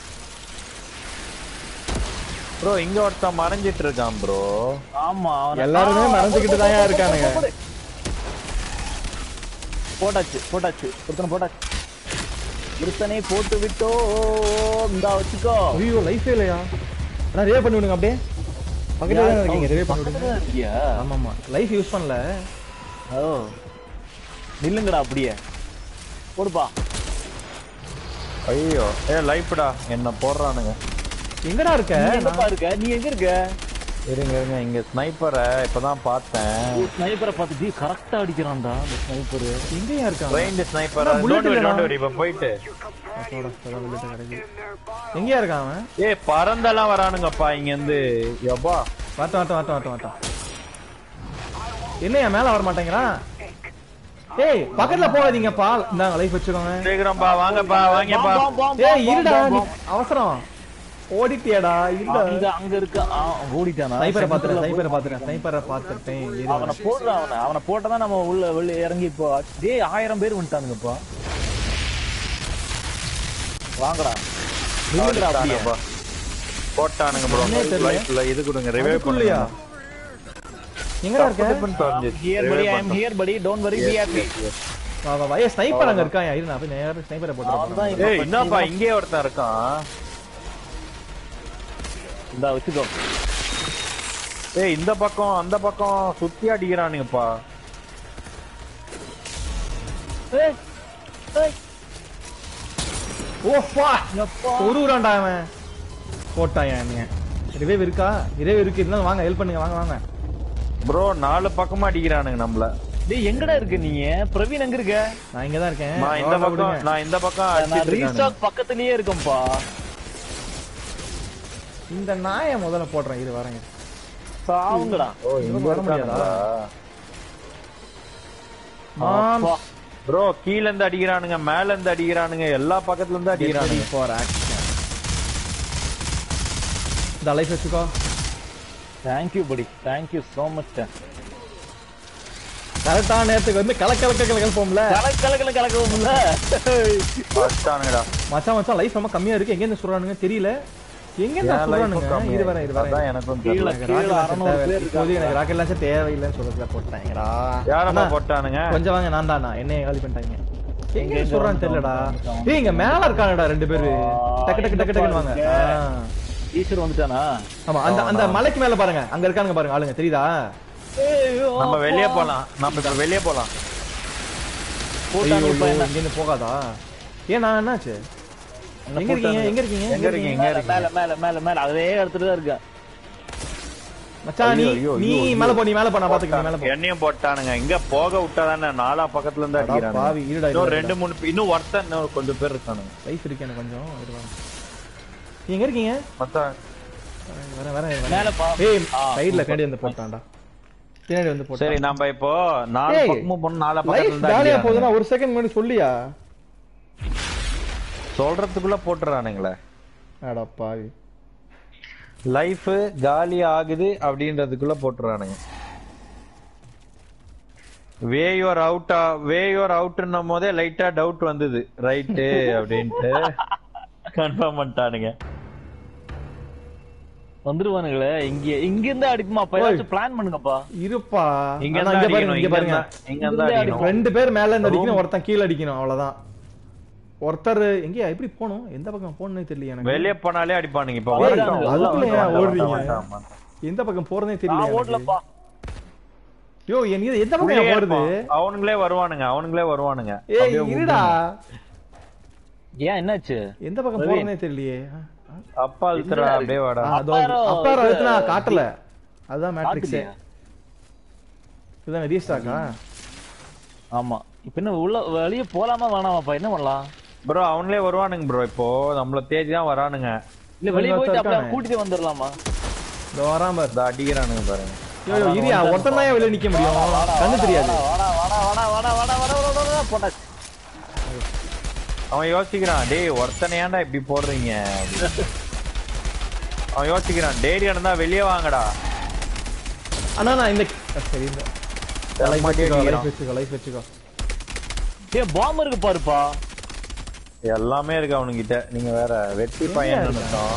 ப்ரோ இங்க ஒருத்தன் மறைஞ்சிட்டு இருக்கான் ப்ரோ ஆமா அவன- எல்லாருமே ஆ, மறைஞ்சுக்கிட்டு போடு, தான்யா போடு, இருக்கானுங்க. போடு, போடு. போட்டாச்சு போட்டாச்சு ஒருத்தனை போட்டாச்சு ஒருத்தனை போட்டு விட்டோ இந்தா வச்சுக்கோ ஐயோ லைஃபே இல்லையா அண்ணா ரிவே பண்ணி விடுங்க அப்படியே பக்கத்துல தான் இருக்கீங்க ரிவே பண்ணி விடுங்க பக்கத்துல இருக்கியா ஆமா ஆமா லைஃப் யூஸ் பண்ணல ஓ நில்லுங்கடா அப்படியே போடுப்பா ஐயோ ஏ லைஃப்டா என்ன போடுறானுங்க எங்கடா இருக்க நீ எங்கப்பா இருக்க நீ எங்க இருக்க இருங்க இருங்க இங்க ஸ்னைப்பரை இப்பதான் பார்த்தேன் ஸ்னைப்பரை பார்த்து கரெக்டா அடிக்கிறான்டா இந்த ஸ்னைப்பர் எங்கயா இருக்காங்க ட்ரெயின்டு ஸ்னைப்பர் அண்ணா, bullet டோன்ட் வரி இல்லடா. டோன்ட் வரி இப்ப போயிட்டு அசோட, அசோட, bullet கிடைக்குது. எங்கயா இருக்கான் அவன் ஏய் பறந்தெல்லாம் வரானுங்கப்பா இங்க இருந்து யப்பா வாட்டம் வாட்டம் வாட்டம் வாட்டம் வாட்டம் என்னையா மேல வர மாட்டேங்கிறான் ஏய் பக்கத்துல போகாதீங்கப்பா இந்தாங்க லைஃப் வச்சுக்கோங்க சீக்கிரம்பா வாங்கப்பா வாங்கப்பா ஏய் இருடா நீ அவசரம் ஓடிட்டியாடா இல்ல அங்க அங்க இருக்க ஆ, ஓடிட்டானா ஸ்னைப்பரை பாத்துறேன் ஸ்னைப்பரை பாத்துறேன் ஸ்னைப்பரை பாத்துட்டேன் இரு. அவனை போடுற அவனை அவனை போட்டதான் நம்ம உள்ள வெளிய இறங்கி இப்போ டேய் ஆயிரம் பேர் வந்துட்டானுங்கப்பா வாங்கடா நில்லுங்கடா அப்படியே போட்டானுங்கப்பா. போட்டானுங்க ப்ரோ என்னே தெரியல. லைஃப்ல இது கொடுங்க ரிவைவ் அதுக்குள்ளயா? பண்ணுங்க எங்கடா இருக்க here buddy I am here buddy don't worry be happy வா வா வா ஏய் ஸ்னைப்பர் அங்க இருக்கான் இரு நான் போய் நேரா ஸ்னைப்பரை அவன் தான் போட்டு ஏய் என்னப்பா இங்கே ஒருத்தன் இருக்கான் இந்த வச்சுக்கோ ஏய் இந்த பக்கம் அந்த பக்கம் சுத்தி அடிக்கிறானுங்கப்பா ஏய் ஏய் ஓ ஃபா எப்பா ஒருறான்டா அவன் போட்டாயா என்னைய ரிவைவ் இருக்கா ரிவைவ் இருக்கு இருந்தாலும் வாங்க ஹெல்ப் பண்ணுங்க வாங்க வாங்க ப்ரோ நாலு பக்கமா அடிக்கிறானுங்க நம்மள டேய் எங்கடா இருக்க நீ பிரவீன் எங்க இருக்க நான் இங்க தான் இருக்கேன் நான் இந்த வாங்க, பக்கம் விடுங்க. நான் இந்த பக்கம் நான் அடிச்சிட்டு இருக்கானுங்க. ரீஸ்டாக் பக்கத்துலயே இருக்கேன்பா இந்த நாயை முதல்ல போடுறேன் இது வரேன் சாவுங்கடா ஓ இங்க வர முடியாதா? இருக்கானுங்களா மாம் ப்ரோ கீழ இருந்து அடிக்கிறானுங்க மேல இருந்து அடிக்கிறானுங்க எல்லா பக்கத்துல இருந்து அடிக்கிறானுங்க ஃபார் ஆக்ஷன் இந்த லைஃப் வச்சுக்கோ thank you buddy thank you so much கரெக்டான நேரத்துக்கு வந்து கலக்க கலக்க கலப்போம்ல கலக்கு கலக்கல கலக்கவும்ல அடிச்சானுங்கடா மச்சான் மச்சான் லைஃப் ரொம்ப கம்மியா இருக்கு எங்க இருந்து சொல்றானுங்க தெரியல எங்க இருந்து என் life சொல்றானுங்க கம்மியா இது வரேன் இது இருக்கு. அதான் வரேன் எனக்கும் கீழ தெரியல எனக்கு கீழ ராக்கெட் அறநூறு லான்ச்சர் பேர் தேவை இப்போதைக்கு இருக்காங்க எனக்கு ராக்கெட் லான்ச்சர் தேவையில்லைன்னு சொல்றதுல போட்டாங்கடா யாரப்பா அண்ணா, போட்டானுங்க கொஞ்சம் வாங்க நான் தானா என்னைய காலி பண்ணிட்டாங்க எங்க எங்க இருந்து சொல்றான்னு வந்து தெரியலடா வந்து வந்து ஏய் இங்க மேல இருக்காங்கடா ரெண்டு பேரு டக்கு டக்கு டக்கு டக்குன்னு வாங்க இங்க. ஆ. ஈஸ்வர் வந்துட்டானா ஆமா அந்த அந்த மலைக்கு மேல பாருங்க அங்க இருக்கானுங்க பாருங்க ஆளுங்க தெரியுதா நம்ம வெளியே போலாம் நம்ம இப்ப வெளியே போலாம் போட்டாங்க ஐயோ, இப்ப என்ன இங்க இருந்து போகாதா ஏன் நான் என்னாச்சு என்ன எங்க இருக்கீங்க போட்டாங்க? எங்க இருக்கீங்க எங்க எங்க இருக்கீங்க? இருக்கீங்க எங்க மேல இருக்கீங்க மேல மேல மேல அதே இடத்துல தான் இருக்கேன் மச்சான் நீ ஐயோ, ஐயோ, நீ ஐயோ, மேல போ நீ மேல போ நான் பாத்துக்கிறேன் மேல போ என்னையும் போட்டானுங்க இங்க போக விட்டாதானே நாலா பக்கத்துல இருந்து அடா பாவி, அடிக்கிறானுங்க இருடா, இன்னும் இருடா. ரெண்டு மூணு பே- இன்னும் ஒருத்தன் இன்னும் கொஞ்சம் பேர் இருக்கானுங்க லைஃப் இருக்கு எனக்கு கொஞ்சம் இருவாங்க நீ எங்க இருக்கீங்க மொத்தம் வரேன் வரேன் வரேன் மேல பா ஏய் ஆ, சைடுல பின்னாடி வந்து போட்டான்டா பின்னாடி வந்து போட்டான் சரி நம்ம இப்போ நாலு ஏய், பக்கமும் போன நாலா பக்கத்துல லைஃப் இருந்து ஜாலியா போகுதுன்னா அடிக்கிறானுங்க. ஒரு செகண்ட் முன்னாடி சொல்லியா சொல்றதுக்குள்ள போட்டுறானுங்களே அடா பாவி லைஃப் காலி ஆகுது அப்படின்றதுக்குள்ள போட்டுறானுங்க way your out way your அவுட்னும் போதே லைட்டா டவுட் வந்தது ரைட்டு அப்படின்ட்டு கன்ஃபார்ம் பண்ணிட்டானுங்க வந்துருவானுங்களே இங்க இங்க இருந்து அடிக்குமா அப்ப ஏதாச்சும் பிளான் பண்ணுங்கப்பா இருப்பா இங்க ஆனா இருந்தா இங்க பாருங்க அடிக்கணும் இங்க இங்க பாருங்க இருந்தா இங்க இருந்தா அடிக்கணும் ரெண்டு பேர் மேல இருந்து அடிக்கணும் ஒருத்தன் கீழ அடிக்கணும் அவ்வளவுதான் ஒருத்தர் எங்கயா எப்படி போகணும் எந்த பக்கம் போகணும்னே தெரியல எனக்கு வெளியே போனாலே அடிப்பானுங்க இப்ப ஏய், வரட்டும். அதுக்குள்ள ஏன் வரட்டும், ஓடுறீங்க? வரட்டும், வரட்டும். எந்த பக்கம் போறதே நான் தெரியல எனக்கு. ஓடலப்பா யோ எனக்கு எந்த உள்ளே பக்கம் போறது இருப்பான். அவனுங்களே வருவானுங்க அவனுங்களே வருவானுங்க ஏய் அப்படியே இருடா ஏன் என்னாச்சு எந்த பக்கம் பிரவீன். போறதே தெரியலையே அப்பா அழுத்துறா அப்படியே வாடா ஆ, அதோ அப்பாரோ, அப்பாரோ இது- எடுத்து நான் காட்டல அதுதான் மேட்ரிக்ஸே காட்டுலையா? இதுதான் ரீஸ்டாக்கா ஆமா இப்ப என்ன உள்ள வெளிய போலாமா வேணாமாப்பா என்ன பண்ணலாம் ப்ரோ அவனுங்களே வருவானுங்க ப்ரோ இப்போ நம்மள தேடி தான் வரானுங்க இல்ல வெளிய ஒருத்தன் போயிட்டு அப்படியே இருக்கானே. கூட்டிட்டு வந்துடலாமா இதோ வரான் பாரு இந்த அடிக்கிறானுங்க பாருங்க யோ யோ இரியா ஒருத்தன் தான் வெளிய நிக்க முடியும் கண்ணு தெரியாது வாடா வாடா வாடா வாடா வாடா வாடா வாடா வாடா போட்டாச்சு அவன் யோசிக்கிறான் டேய் ஒருத்தனை ஏன்டா இப்படி போடுறீங்க அப்படின்னு. அவன் யோசிக்கிறான் டேடி இருந்தா வெளியே வாங்கடா அண்ணா நான் இந்த சரி இந்த லைஃப் மாட்டி வச்சுக்கோ லைஃப் அடிக்கிறான். வச்சுக்கோ லைஃப் வச்சுக்கோ ஏ பாம்பு இருக்கு பாருப்பா எல்லாமே இருக்கு அவனுங்கிட்ட நீங்க வேற வெட்டி பையன் நினைச்சோம்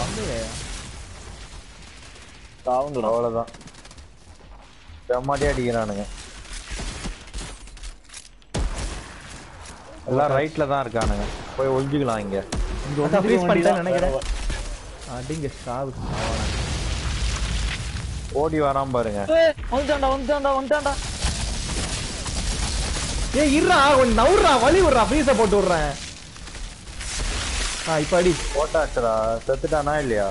சாவுங்கடா அவ்வளவுதான் செம்மாட்டி அடிக்கிறானுங்க எல்லாம் ரைட்ல தான் இருக்கானுங்க போய் ஒளிஞ்சுக்கலாம் இங்க இங்க அதான் freeze ஒண்டி பண்ணிட்டேன்னு நினைக்கிறேன் அடிங்க சாவு ஓடி வராம பாருங்க ஏய், வந்துட்டான்டா வந்துட்டான்டா வந்துட்டான்டா ஏய் இருடா கொஞ்சம் நவுறா வலி விடுறா ஃப்ரீஸ போட்டு விடுறேன் ஆ இப்ப அடி போட்டாச்சுடா செத்துட்டானா இல்லையா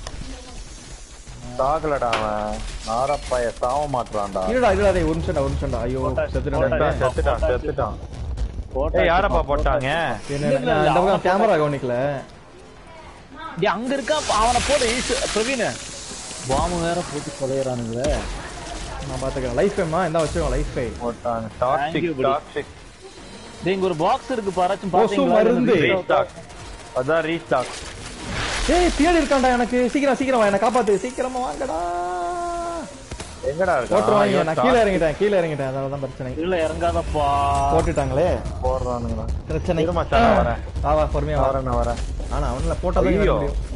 சாகலடா அவன் நாரப்பாய சாவ மாட்டான்டா இருடா இருடா டேய் ஒரு நிமிஷம்டா ஒரு நிமிஷம்டா ஐயோ செத்துடா செத்துட்டான் செத்துட்டான் செத்துட்டான் போட்டாச்சு. ஏய் யாரப்பா போட்டாங்க என்ன நான் இந்த பக்கம் கேமரா கவனிக்கல டேய், அங்க இருக்கா அவனை போடு ஈஸ்- பிரவீன் பாம்பு வேற போட்டு கொலையறானுங்களே நான் பாத்துக்கிறேன் லைஃப் ஃபேமா என்ன வச்சுக்கோ லைஃப் ஃபே போட்டாங்க Thank toxic you, buddy. Toxic டேய் இங்க ஒரு பாக்ஸ் இருக்கு பாராச்சும் கொசு பாத்தீங்களா மருந்து. ரீஸ்டாக் அதான் ரீஸ்டாக் ஏய் பின்னாடி இருக்கான்டா எனக்கு சீக்கிரம் சீக்கிரம் வா என்ன காப்பாத்து சீக்கிரமா வாங்கடா எங்கடா போட்டுருவாங்க இருக்கா நான் கீழே இறங்கிட்டேன் கீழே இறங்கிட்டேன் அதனால தான் பிரச்சனை கீழே இறங்காதப்பா போட்டுட்டாங்களே போடுறானுங்களா பிரச்சனை இரு மச்சான், நான் வரேன். வா வா பொறுமையா வா வரேன் நான் வரேன் ஆனா அவன்ல போட்டா தான் ஐயோ. முடியும்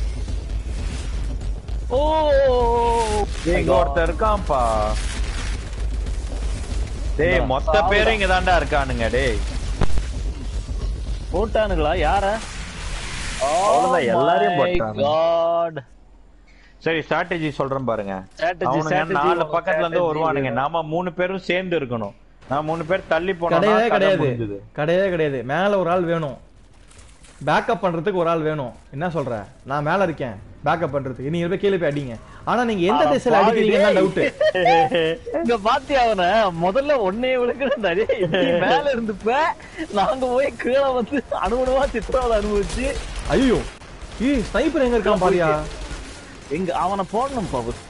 ஓ டேய், இங்க ஒருத்தன் இருக்கான்ப்பா டேய் மொத்த பேரும் இங்க தான்டா இருக்கானுங்க டேய் போட்டானுங்களா யார அவ்வளவுதான், எல்லாரையும் போட்டானுங்க. காட் சரி ஸ்ட்ராட்டஜி சொல்றேன் பாருங்க Strategy, அவனுங்க strategy, நாலு பக்கத்துல இருந்து strategy. வருவானுங்க நாம மூணு பேரும் சேர்ந்து இருக்கணும் நான் மூணு பேர் தள்ளி போனா கிடையவே கிடையாது கிடையவே கிடையாது மேல ஒரு ஆள் வேணும் பேக்கப் பண்றதுக்கு ஒரு ஆள் வேணும் என்ன சொல்ற நான் மேல இருக்கேன் பேக்கப் பண்றதுக்கு நீங்க போய் கீழே போய் அடிங்க ஆனா நீங்க எந்த அட திசையில பாவி, அடிக்கிறீங்கன்னா டவுட் இங்க பாத்தியா அவன முதல்ல ஒன்னே விழுக்கிறாரு மேல இருந்துப்ப நாங்க போய் கீழே வந்து அனுபவமா சித்திரவதை அனுபவிச்சு ஐயோ ஏய் ஸ்னைப்பர் எங்க இருக்கான் பாரியா எங்க அவனை போடணும்ப்பா ஃபர்ஸ்ட்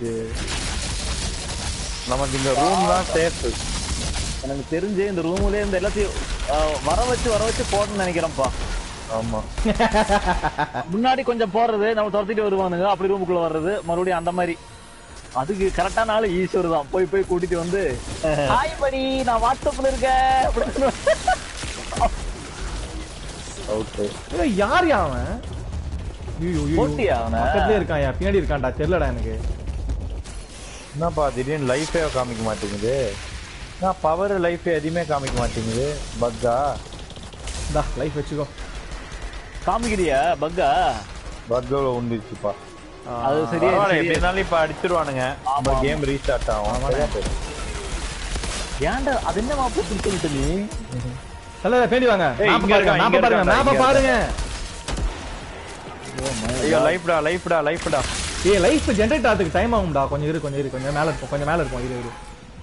நமக்கு இந்த ரூம் தான் சேஃப் எனக்கு தெரிஞ்சு இந்த ரூம்லயே இந்த எல்லாத்தையும் அஹ், வர வச்சு வர வச்சு போடணும்னு நினைக்கிறேன்ப்பா ஆமா முன்னாடி கொஞ்சம் போறது நம்ம துரத்திட்டு வருவானுங்க அப்படி ரூமுக்குள்ள வர்றது மறுபடியும் அந்த மாதிரி அதுக்கு கரெக்டான ஆளு ஈஸ்வர் தான் போய் போய் கூட்டிட்டு வந்து ஹாய் படி நான் வாட்ஸ்அப்ல இருக்கேன் அப்படின்னு அவுட்டு ஏய், யார் யா அவன் ஐயோ ஐயோ போட்டியா அவனை? பக்கத்துலயே இருக்கான் யா பின்னாடி இருக்கான்டா தெரியலடா எனக்கு என்னப்பா திடீர்னு லைஃபே காமிக்க மாட்டேங்குது நான் பவர் லைஃப் எதுவுமே காமிக்க மாட்டேங்குது பக்கா இந்தா லைஃப் வச்சுக்கோ காமிக்கிறியா பக்கா பக்கோல உண்டுச்சுப்பா அது சரியா பரவாயில்ல சரியா. எப்படி இருந்தாலும் இப்ப அடிச்சிருவானுங்க நம்ம கேம் ரீஸ்டார்ட் ஆகும் சரியா போயிடும். ஏன்டா அது என்ன மாப்பு சொல்லிட்டு நீ இல்ல இல்ல பேண்டி வாங்க ஏய், மேப்ப இங்க பாருங்க இருக்கான், மேப்ப இங்க பாருங்க இருக்கான்டா, மேப்ப இங்க பாருங்க ஐயோ லைஃப்டா லைஃப்டா லைஃப்டா ஏய் லைஃப் ஜெனரேட் ஆகிறதுக்கு டைம் ஆகும்டா கொஞ்சம் இரு கொஞ்சம் இரு கொஞ்சம் மேல இருக்கும் கொஞ்சம் மேல இருக்கும் இரு இரு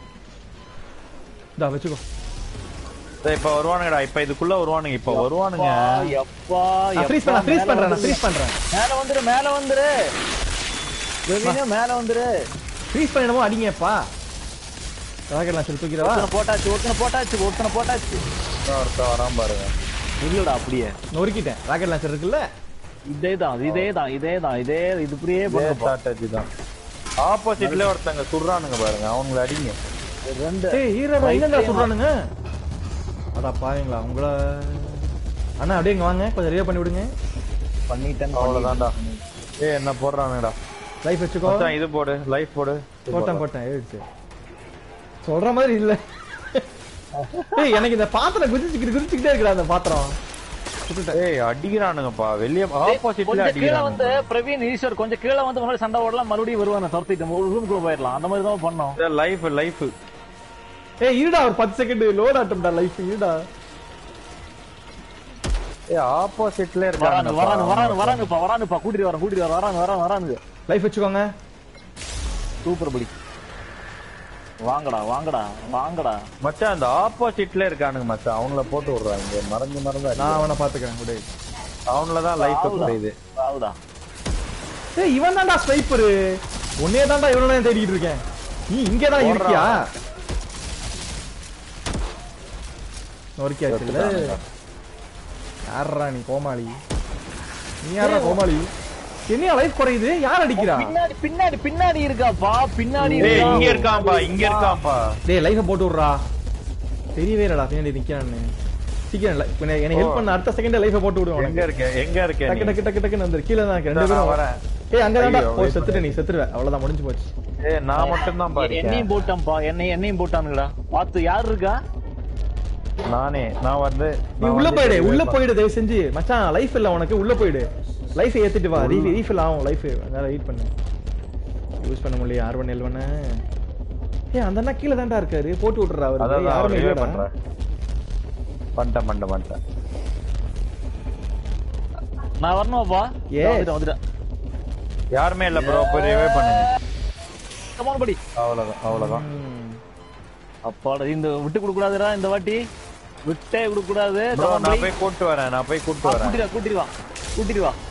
இந்தா வச்சுக்கோ இப்ப வருவானுங்கடா இப்ப இதுக்குள்ள வருவானுங்க இப்ப வருவானுங்க எப்பா ஃப்ரீஸ் பண்ண ஃப்ரீஸ் பண்றேன் நான் ஃப்ரீஸ் பண்றேன் மேல வந்துரு மேல வந்துரு ரவினா மேல வந்துரு ஃப்ரீஸ் பண்ணிடமோ அடிங்கப்பா ராக்கெட்லாம் சொல்லி தூக்கிடவா ஒருத்தனை போட்டாச்சு ஒருத்தனை போட்டாச்சு ஒருத்தனை போட்டாச்சு ஒருத்தன் வராம பாருங்க இல்லடா அப்படியே நொறுக்கிட்டேன் ராக்கெட் லான்ச்சர் இருக்குல்ல இதேதான் இதேதான் இதேதான் இதே இது இப்படியே இதே பண்ணுப்பா ஸ்ட்ராட்டஜி தான் ஆப்போசிட்ல ஒருத்தங்க சுடுறானுங்க பாருங்க அவங்கள அடிங்க ரெண்டு ஏய் ஹீரோ என்னடா சொல்றானுங்க அடா பாவீங்களா உங்கள அண்ணா அப்படியே இங்க வாங்க கொஞ்சம் ரிவே பண்ணி விடுங்க பண்ணிட்டேன் அவ்வளவுதான்டா ஏய் என்ன போடுறானுங்கடா லைஃப் வச்சுக்கோ மச்சான் இது போடு லைஃப் போடு போட்டேன் போட்டேன் எழுச்சு சொல்ற மாதிரி இல்ல ஏய் எனக்கு இந்த பாத்திரம் குதிச்சுக்கிட்டு குதிச்சுக்கிட்டே இருக்குடா அந்த பாத்திரம் சுட்டுட்டேன். ஏய் அடிக்கிறானுங்கப்பா வெளிய ஆப்போசிட்ல கொஞ்சம் கீழே வந்து அடிக்கிறானுங்க பிரவீன் ஈஸ்வர் கொஞ்சம் கீழே வந்து முன்னாடி சண்டை ஓடலாம் மறுபடியும் வருவாங்க துரத்திட்டு ரூமுக்குள்ள போயிடலாம் அந்த மாதிரி தான் பண்ணோம் லைஃப் லைஃப் ஏய் இருடா ஒரு பத்து செகண்ட் லோட் ஆட்டம்டா லைஃப் இருடா ஏய் ஆப்போசிட்ல வரானு இருக்கானுங்க வரானு வரானு வரானுப்பா வரானுப்பா கூட்டிட்டு வரேன் கூட்டிட்டு வரேன் வரானு வரானு வரானுங்க லைஃப் வச்சுக்கோங்க சூப்பர் படி வாங்கடா வாங்கடா வாங்கடா மச்சான் அந்த ஆப்போசிட்ல இருக்கானுங்க மச்சான் அவங்கள போட்டு விடுறாங்க மறந்து மறந்து நான் அவனை பாத்துக்கிறேன் கூட அவங்கள தான் லைஃப் குறையுது ஆவுடா ஏய் இவன் தான்டா ஸ்னைப்பர் உன்னையே தான்டா இவ்வளவு நேரம் தேடிட்டு இருக்கேன் நீ இங்கே தான் இருக்கியா நொறுக்கியாச்சு இல்ல யாரா நீ கோமாளி நீ யாரா கோமாளி என்னையா லைஃப் குறையுது யார் அடிக்கிறா பின்னாடி பின்னாடி பின்னாடி இருக்காப்பா பின்னாடி ஏய் இருக்கா. இங்க இருக்கான்பா இங்க இருக்கான்பா டேய் லைஃபை போட்டு விட்றா தெரியவே இல்லடா பின்னாடி நிக்கிறான்னு சீக்கிரம் இல்ல இப்ப எனக்கு ஹெல்ப் பண்ண அடுத்த செகண்ட் லைஃபை போட்டு விடுவோம் எங்க இருக்க எங்க இருக்க டக்கு நீ? டக்கு டக்கு டக்குன்னு வந்து கீழே தான் இருக்கு. ரெண்டு நான் பேரும் வரேன். ஏய் அங்க தான்டா ஐயோ, ஓ wait செத்துட்ட நீ செத்துருவ அவ்வளவுதான் முடிஞ்சு போச்சு ஏய் நான் மட்டும் தான் பாருக்கேன் என்னையும் போட்டான்ப்பா என்னை என்னையும் போட்டானுங்கடா பார்த்து யார் இருக்கா நானே நான் வந்து நீ உள்ள போயிடு உள்ள போயிடு தயவு செஞ்சு மச்சான் லைஃப் இல்ல உனக்கு உள்ள போயிடு லைஃப் ஏத்திட்டு வா ரீஃபில் ஆகும் லைஃப் வேற வெயிட் பண்ணு யூஸ் பண்ண முடியல ஆர் ஒன் எல் ஒன்னு ஏ அந்த அண்ணா கீழே தான்டா இருக்காரு போட்டு விட்டுறா அவரு அதான் நான் யாருமே ரிவே இல்லடா பண்றேன் பண்ணிட்டேன் பண்ணிட்டேன் பண்ணிட்டேன் நான் வரணுமாப்பா Yes. வந்துட்டேன் வந்துட்டேன் யாருமே இல்ல ப்ரோ போய் ரிவே பண்ணுங்க கமான் படி அவ்வளவுதான் அவ்வளவுதான் அப்பாடா இந்த விட்டு கொடுக்க கூடாதுடா இந்த வாட்டி விட்டே கொடுக்க கூடாது ப்ரோ Come on, நான் படி. போய் கூட்டு வரேன் நான் போய் கூட்டு ஆ, வரேன் கூட்டிட்டு வா கூட்டிட்டு வா கூட்டிட்டு வா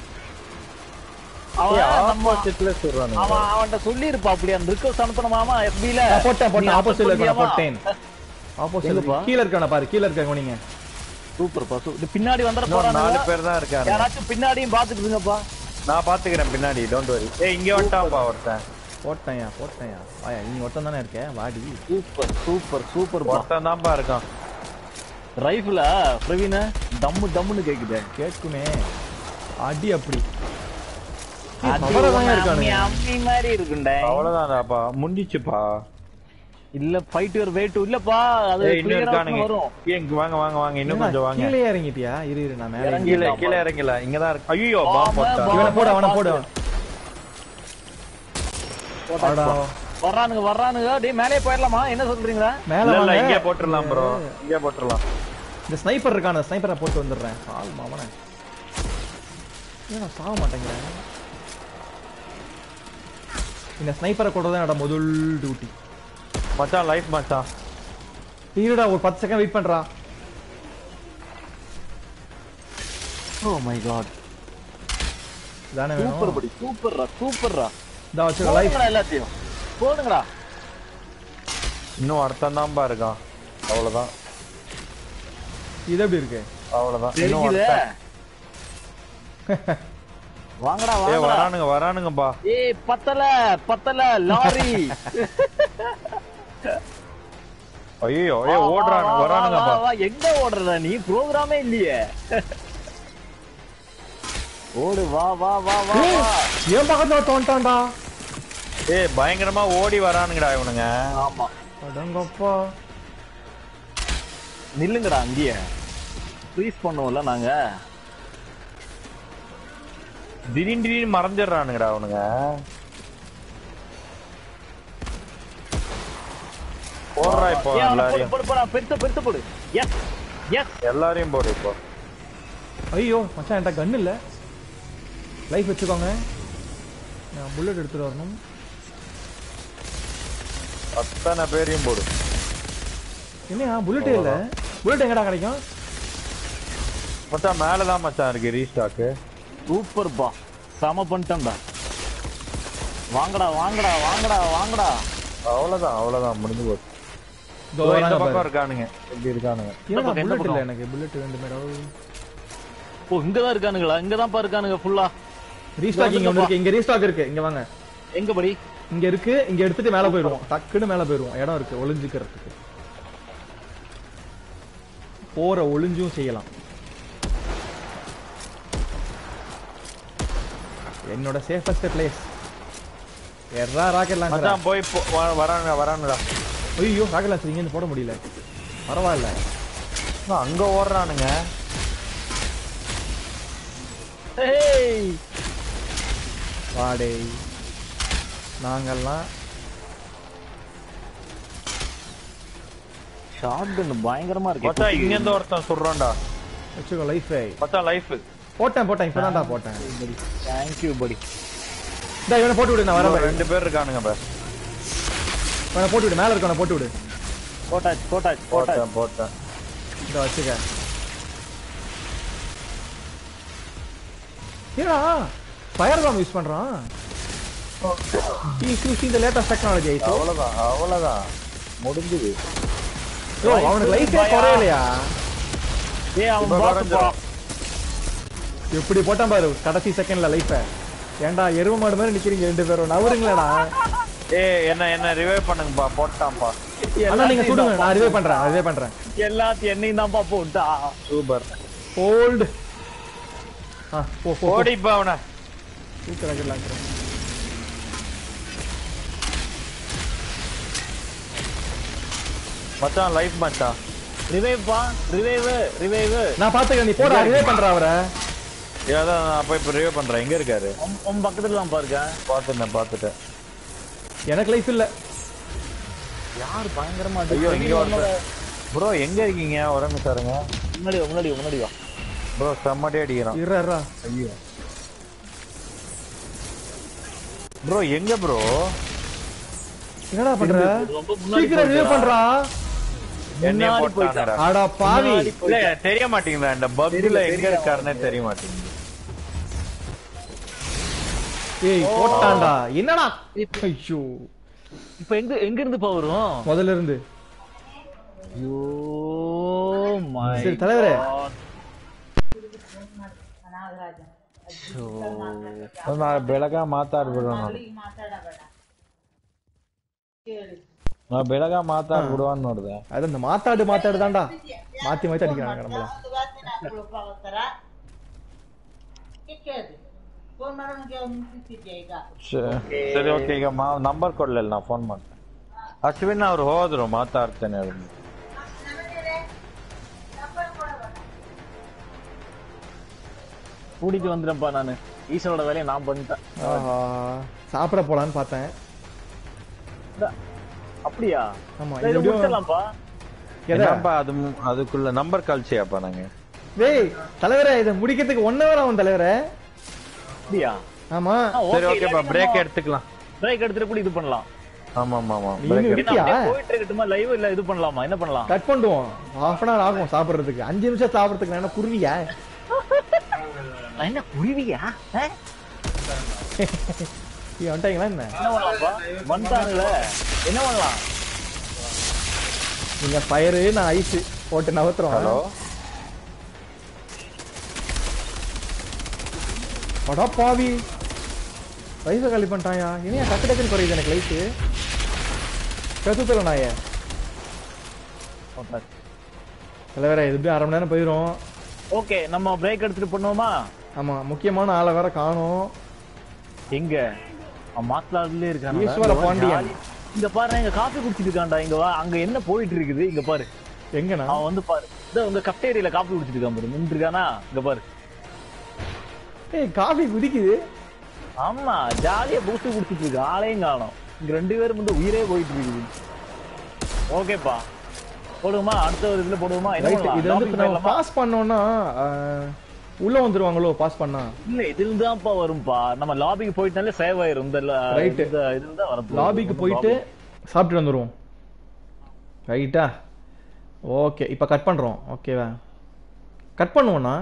ஏய், அவன் நம்ம- ஆப்போசிட்ல சொல்றானுங்க அவன் அவன்கிட்ட சொல்லி இருப்பா அப்படி அந்த ரிக்வஸ்ட் அனுப்பணுமாமா FB-ல நான் போட்டேன் போட்டேன் நீ ஆப்போசிட்ல இருக்க அனுப்ப போட்டேன் ஆப்போசிட் எங்கப்பா? கீழ இருக்கான பாரு கீழ இருக்காங்க நீங்க சூப்பர் பா சூப்பர் பின்னாடி வந்துட இன்னும் நாலு போறானுங்க பேர் தான் இருக்காங்க யாராச்சும் பின்னாடியும் பாத்துட்டு இருங்கப்பா நான் பாத்துக்கிறேன் பின்னாடி டோன்ட் வரி ஏய் இங்க வந்துட்டான்ப்பா ஒருத்தன் போட்டேன்யா போட்டேன்யா ஆயா நீ ஒருத்தன் தானே இருக்க வாடி சூப்பர் சூப்பர் சூப்பர் பா ஒருத்தன் தான்ப்பா இருக்கான் ரைஃபிள பிரவீன டம்மு டம்முன்னு கேக்குது கேட்குமே அடி அப்படி அது பவரா தான் அம்மி இருக்கானுங்க அம்மி மாதிரி இருக்குண்டே அவ்வளவுதான்டாப்பா முடிஞ்சிச்சுப்பா இல்ல ஃபைட் யுவர் வே டு இல்லப்பா அது ஏய் இன்னும் clear ஆ இருக்கானுங்க வரும் ஏய், இங்க வாங்க வாங்க வாங்க இன்னும் என்ன, கொஞ்சம் வாங்க கீழே இறங்கிட்டியா இரு இரு நான் மேல இறங்கி- கீழே கீழே இறங்கல இங்கதான் இருக்கு ஐயோ ஆமா, பாம் போட்டா பா- இவனை போடு அவனை போடு போட்டாச்சுப்பா. அடா. வர்றானுங்க வர்றானுங்க டேய் மேலே போயிடலாமா என்ன சொல்றீங்களா மேல இல்ல இல்ல வாங்க. இங்கே போட்டுடலாம் ப்ரோ இங்கே போட்டுடலாம் இந்த ஸ்னைப்பர் இருக்கான ஸ்னைப்பரை போட்டு வந்துடுறேன் சால் மாமனே ஏன் நான் சாக மாட்டேங்கிறேன் இந்த ஸ்னைப்பரை கொண்டு என்னோட முதல் டியூட்டி மச்சான் லைஃப் மச்சான் இருடா ஒரு பத்து செகண்ட் வெயிட் பண்றா ஓ மை காட் தானே சூப்பர் வேணும் படி சூப்பர்ரா சூப்பர்ரா இதா வச்சுக்கோ லைஃப் போடுங்கடா எல்லாத்தையும் போடுங்கடா இன்னும் அர்த்தம் தான்பா இருக்கான் அவ்வளவுதான் இது எப்படி இருக்கு அவ்வளவுதான் இன்னும் தெரிக்குதே ஒருத்தன். வாங்கடா ஏய் வாங்கடா வரானுங்க வரானுங்கப்பா ஏய் பத்தல பத்தல லாரி ஐயோ ஏய் ஓடுறானு வா, வா, வரானுங்கப்பா வா, வா, எங்க ஓடுறடா நீ ப்ரோக்ராமே இல்லையே ஓடு வா வா வா வா வா என் பக்கத்துல தோண்டான்டா ஏய் பயங்கரமா ஓடி வரானுங்கடா இவனுங்க ஆமா அடங்கப்பா நில்லுங்கடா அங்கேயே ஃப்ரீஸ் பண்ணுவோம்ல நாங்க திடீர்னு திடீர்னு மறைஞ்சிடுறானுங்கடா அவனுங்க போடுறா இப்போ ஏய், அவனை போடு, எல்லாரையும் போடு, போடா, பெருசா பெருசா போடு எஸ் எஸ் எல்லாரையும் போடு இப்போ ஐயோ மச்சான் என்கிட்ட கன் இல்ல லைஃப் வச்சுக்கோங்க நான் புல்லட் எடுத்துட்டு வரணும் அத்தனை பேரையும் போடு என்னையா புல்லட்டே இல்ல புல்லட் எங்கடா கிடைக்கும் மச்சான் மேலதான் மச்சான் இருக்கு ரீஸ்டாக்கு சூப்பர் பா செம பண்ணிட்டேன்டா வாங்கடா வாங்கடா வாங்கடா வாங்கடா அவ்வளவுதான் அவ்வளவுதான் முடிஞ்சு போச்சு இதோ இதோ இந்த வராங்க பக்கம் பாரு. இருக்கானுங்க எப்படி இருக்கானுங்க ஏன்னா பக்கம், எந்த புல்லட் இல்ல பக்கம்? எனக்கு புல்லட் ரெண்டு மேடம் ஓ இங்கதான் இருக்கானுங்களா இங்கதான் பா இருக்கானுங்க ஃபுல்லா ரீஸ்டாக் இங்க ஒண்ணு இருக்கு இங்க ரீஸ்டாக் இருக்கு இங்க வாங்க எங்க படி இங்க இருக்கு இங்க எடுத்துட்டு மேல போயிடுவோம் டக்குன்னு மேல போயிடுவோம் இடம் இருக்கு ஒளிஞ்சுக்கிறதுக்கு போற ஒளிஞ்சும் செய்யலாம் என்னோட சேஃபஸ்ட் பிளேஸ் எர்ரா ராக்கெட் லான்ச்சர் மச்சான் போய் போ- வ- வரானுங்க வரானுங்கடா ஐயோ ராக்கெட் லான்ச்சர் இங்க போட முடியல பரவாயில்ல அண்ணா, அங்க ஓடுறானுங்க ஏய் வாடே நாங்கெல்லாம் ஷார்ட் கன் பயங்கரமா இருக்கு மச்சான் இங்க இருந்து ஒருத்தன் சுடுறான்டா வச்சுக்கோ லைஃபை மச்சான் லைஃப் போட்டேன் போட்டேன் இப்பதான்டா போட்டேன் தேங்க்யூ படி இந்த இவனை போட்டு விடு நான் வரேன் ரெண்டு பேர் இருக்கானுங்க பா இவனை போட்டு விடு மேல இருக்கவனை போட்டு விடு போட்டாச்சு போட்டாச்சு போட்டாச்சு போட்டேன் போட்டேன் இந்த வச்சுக்க ஏடா ஃபயர் பாம் யூஸ் பண்றான் யூஸ் யூஸ் இந்த லேட்டஸ்ட் டெக்னாலஜி ஐசோ அவ்வளவுதான் அவ்வளவுதான் முடிஞ்சுது யோ அவனுக்கு லைஃபே குறையலையா ஏய் அவன் இப்ப பாத்துப்பா குறைஞ்சிரும். எப்படி போட்டான் பாரு கடைசி செகண்ட்ல லைஃப ஏன்டா எருவ மாடு மாதிரி நிக்கிறீங்க ரெண்டு பேரும் நவருங்களேடா ஏய் என்ன என்ன ரிவைவ் பண்ணுங்கப்பா போட்டான்ப்பா அண்ணா நீங்க சுடுங்க நான் ரிவே பண்றேன் ரிவே பண்றேன் எல்லாத்தையும் என்னையும் தான்ப்பா போட்டா சூப்பர் ஹோல்ட் ஆ போ போ ஓடிப்பா அவனை சூப்பர் ஆகிடலாம் மச்சான் லைஃப் மச்சான் ரிவைவ் பா ரிவைவ் ரிவைவ் நான் பாத்துக்கிறேன் நீ போடா ரிவே பண்ற அவரை ஏதான் நான் போய் இப்போ ரிவைவ் பண்றேன் எங்க இருக்காரு உன் பக்கத்துல தான் பாருங்க பாத்துட்டேன் பாத்துட்டேன் எனக்கு லைஃப் இல்ல யார் பயங்கரமா ஐயோ இங்க அடிக்கிறாங்க? ஒருத்தர் ப்ரோ எங்க இருக்கீங்க ஒரு நிமிஷம் இருங்க முன்னாடி வா, முன்னாடி வா, முன்னாடி வா ப்ரோ செம்மடி அடிக்கிறான் இருடா இருடா ஐயோ ப்ரோ எங்க ப்ரோ என்னடா பண்ற ரொம்ப முன்னாடி சீக்கிரம் ரிவே பண்றா என்னைய முன்னாடி போட்டாங்கடா அடா பாவி முன்னாடி இல்ல எனக்கு தெரிய மாட்டேங்குதா இந்த பப்ல எங்க இருக்காருன்னே தெரிய மாட்டேங்குது ஏய் போட்டான்டா என்னடா ஐயோ இப்ப எங்க எங்க இருந்து பா வரும் முதல்ல இருந்து ஐயோ மை சரி தலைவரே நான் ಬೆಳಗ ಮಾತಾಡ್ಬಿಡು ನಾನು ನಾ ಬೆಳಗ ಮಾತಾಡ್ಬಿಡು ಅಂತ ನೋಡ್ದೆ அது இந்த மாத்தாடு மாத்தாடு தான்டா மாத்தி மாத்தி அடிக்கிறாங்க நம்மள ಶ- ಸರಿ ಓಕೆ ಈಗ ನಂಬರ್ ಕೊಡ್ಲಿಲ್ಲ ನಾ ಫೋನ್ ಮಾಡ್ತೇನೆ ಅಶ್ವಿನ್ ಅವ್ರು ಹೋದ್ರು ಮಾತಾಡ್ತೇನೆ ಅವ್ರು கூட்டிட்டு வந்துட்டேன்ப்பா நானு ஈஸ்வரோட வேலையை நான் பண்ணிட்டேன் ஆஹா சாப்பிட போலான்னு பார்த்தேன் இந்தா. அப்படியா ஆமா இதை இது எப்படியும் முடிச்சிடலாம்ப்பா எதை? என்னப்பா அது மு- அதுக்குள்ள நம்பர் கழிச்சியாப்பா நாங்க டேய் தலைவரே இதை முடிக்கிறதுக்கு ஒன் ஹவர் ஆகும் தலைவரே அப்படியா ஆமா ஆ, சரி okay, ஓகேப்பா இல்லாட்டி பிரேக் நம்ம- எடுத்துக்கலாம் பிரேக் எடுத்துட்டு கூட இது பண்ணலாம் ஆமா ஆமா ஆமா நீ இன்னும் break என்ன இருக்கியா அப்படியே போயிட்டு இருக்கட்டுமா லைவ் இல்ல இது பண்ணலாமா என்ன பண்ணலாம் கட் பண்ணுவோம் ஹாஃப் அன் ஹவர் ஆகும் சாப்பிடுறதுக்கு அஞ்சு நிமிஷம் சாப்பிடுறதுக்கு நான் என்ன குருவியா நான் என்ன குருவியா ஆ? நீ வந்துட்டாங்களா என்ன என்ன பண்ணலாம்ப்பா வந்துட்டாங்கல்ல என்ன பண்ணலாம் நீங்க ஃபயரு நான் ஐஸ் போட்டு நவத்துறோம் ஹலோ அடா பாவி லைஃபை காலி பண்ணிட்டாயா இனியா டக்கு டக்குன்னு குறையுது எனக்கு லைஃப் கத்துத்தல நாய இல்லை வேற இது அரை மணி நேரம் போயிடும் ஓகே நம்ம பிரேக் எடுத்துட்டு பண்ணுவோமா ஆமா முக்கியமான ஆளை வேற காணும் எங்க மாத்தலாடுலயே இருக்காங்க ஈஸ்வர பாண்டியன். இங்க பாரு இங்க காஃபி குடிச்சிட்டு இருக்கான்டா இங்க வா அங்க என்ன போயிட்டு இருக்குது இங்க பாரு எங்கண்ணா அவன் வந்து பாரு இதோ உங்க கப்டேரியில காஃபி குடிச்சிட்டு இருக்கான் பாரு நின்று இருக்கானா இங்க பாரு ஏய் காஃபி குதிக்குது ஆமா ஜாலியா பூஸ்ட் குடிச்சிட்டு இருக்கு ஆளையும் காணோம் இங்க ரெண்டு பேரும் வந்து உயிரே போயிட்டு இருக்குது ஓகேப்பா போடுவோமா அடுத்த ஒரு இதுல போடுவோமா என்ன ரைட் பண்ணலாம்? இது வந்து Lobby இப்ப நம்ம போயிடலாமா? பாஸ் பண்ணோம்னா ஆஹ், உள்ள வந்துருவாங்களோ பாஸ் பண்ணா இல்ல இதுல தான்ப்பா வரும்பா நம்ம லாபிக்கு போயிட்டாலே சேவ் ஆயிரும் இந்த ல- Right. இந்த இதுல தான் வரப்போகுது. லாபிக்கு ஒண்ணும் போயிட்டு problem சாப்பிட்டு வந்துருவோம் ரைட்டா ஓகே இப்போ கட் பண்றோம் ஓகேவா கட் பண்ணுவோண்ணா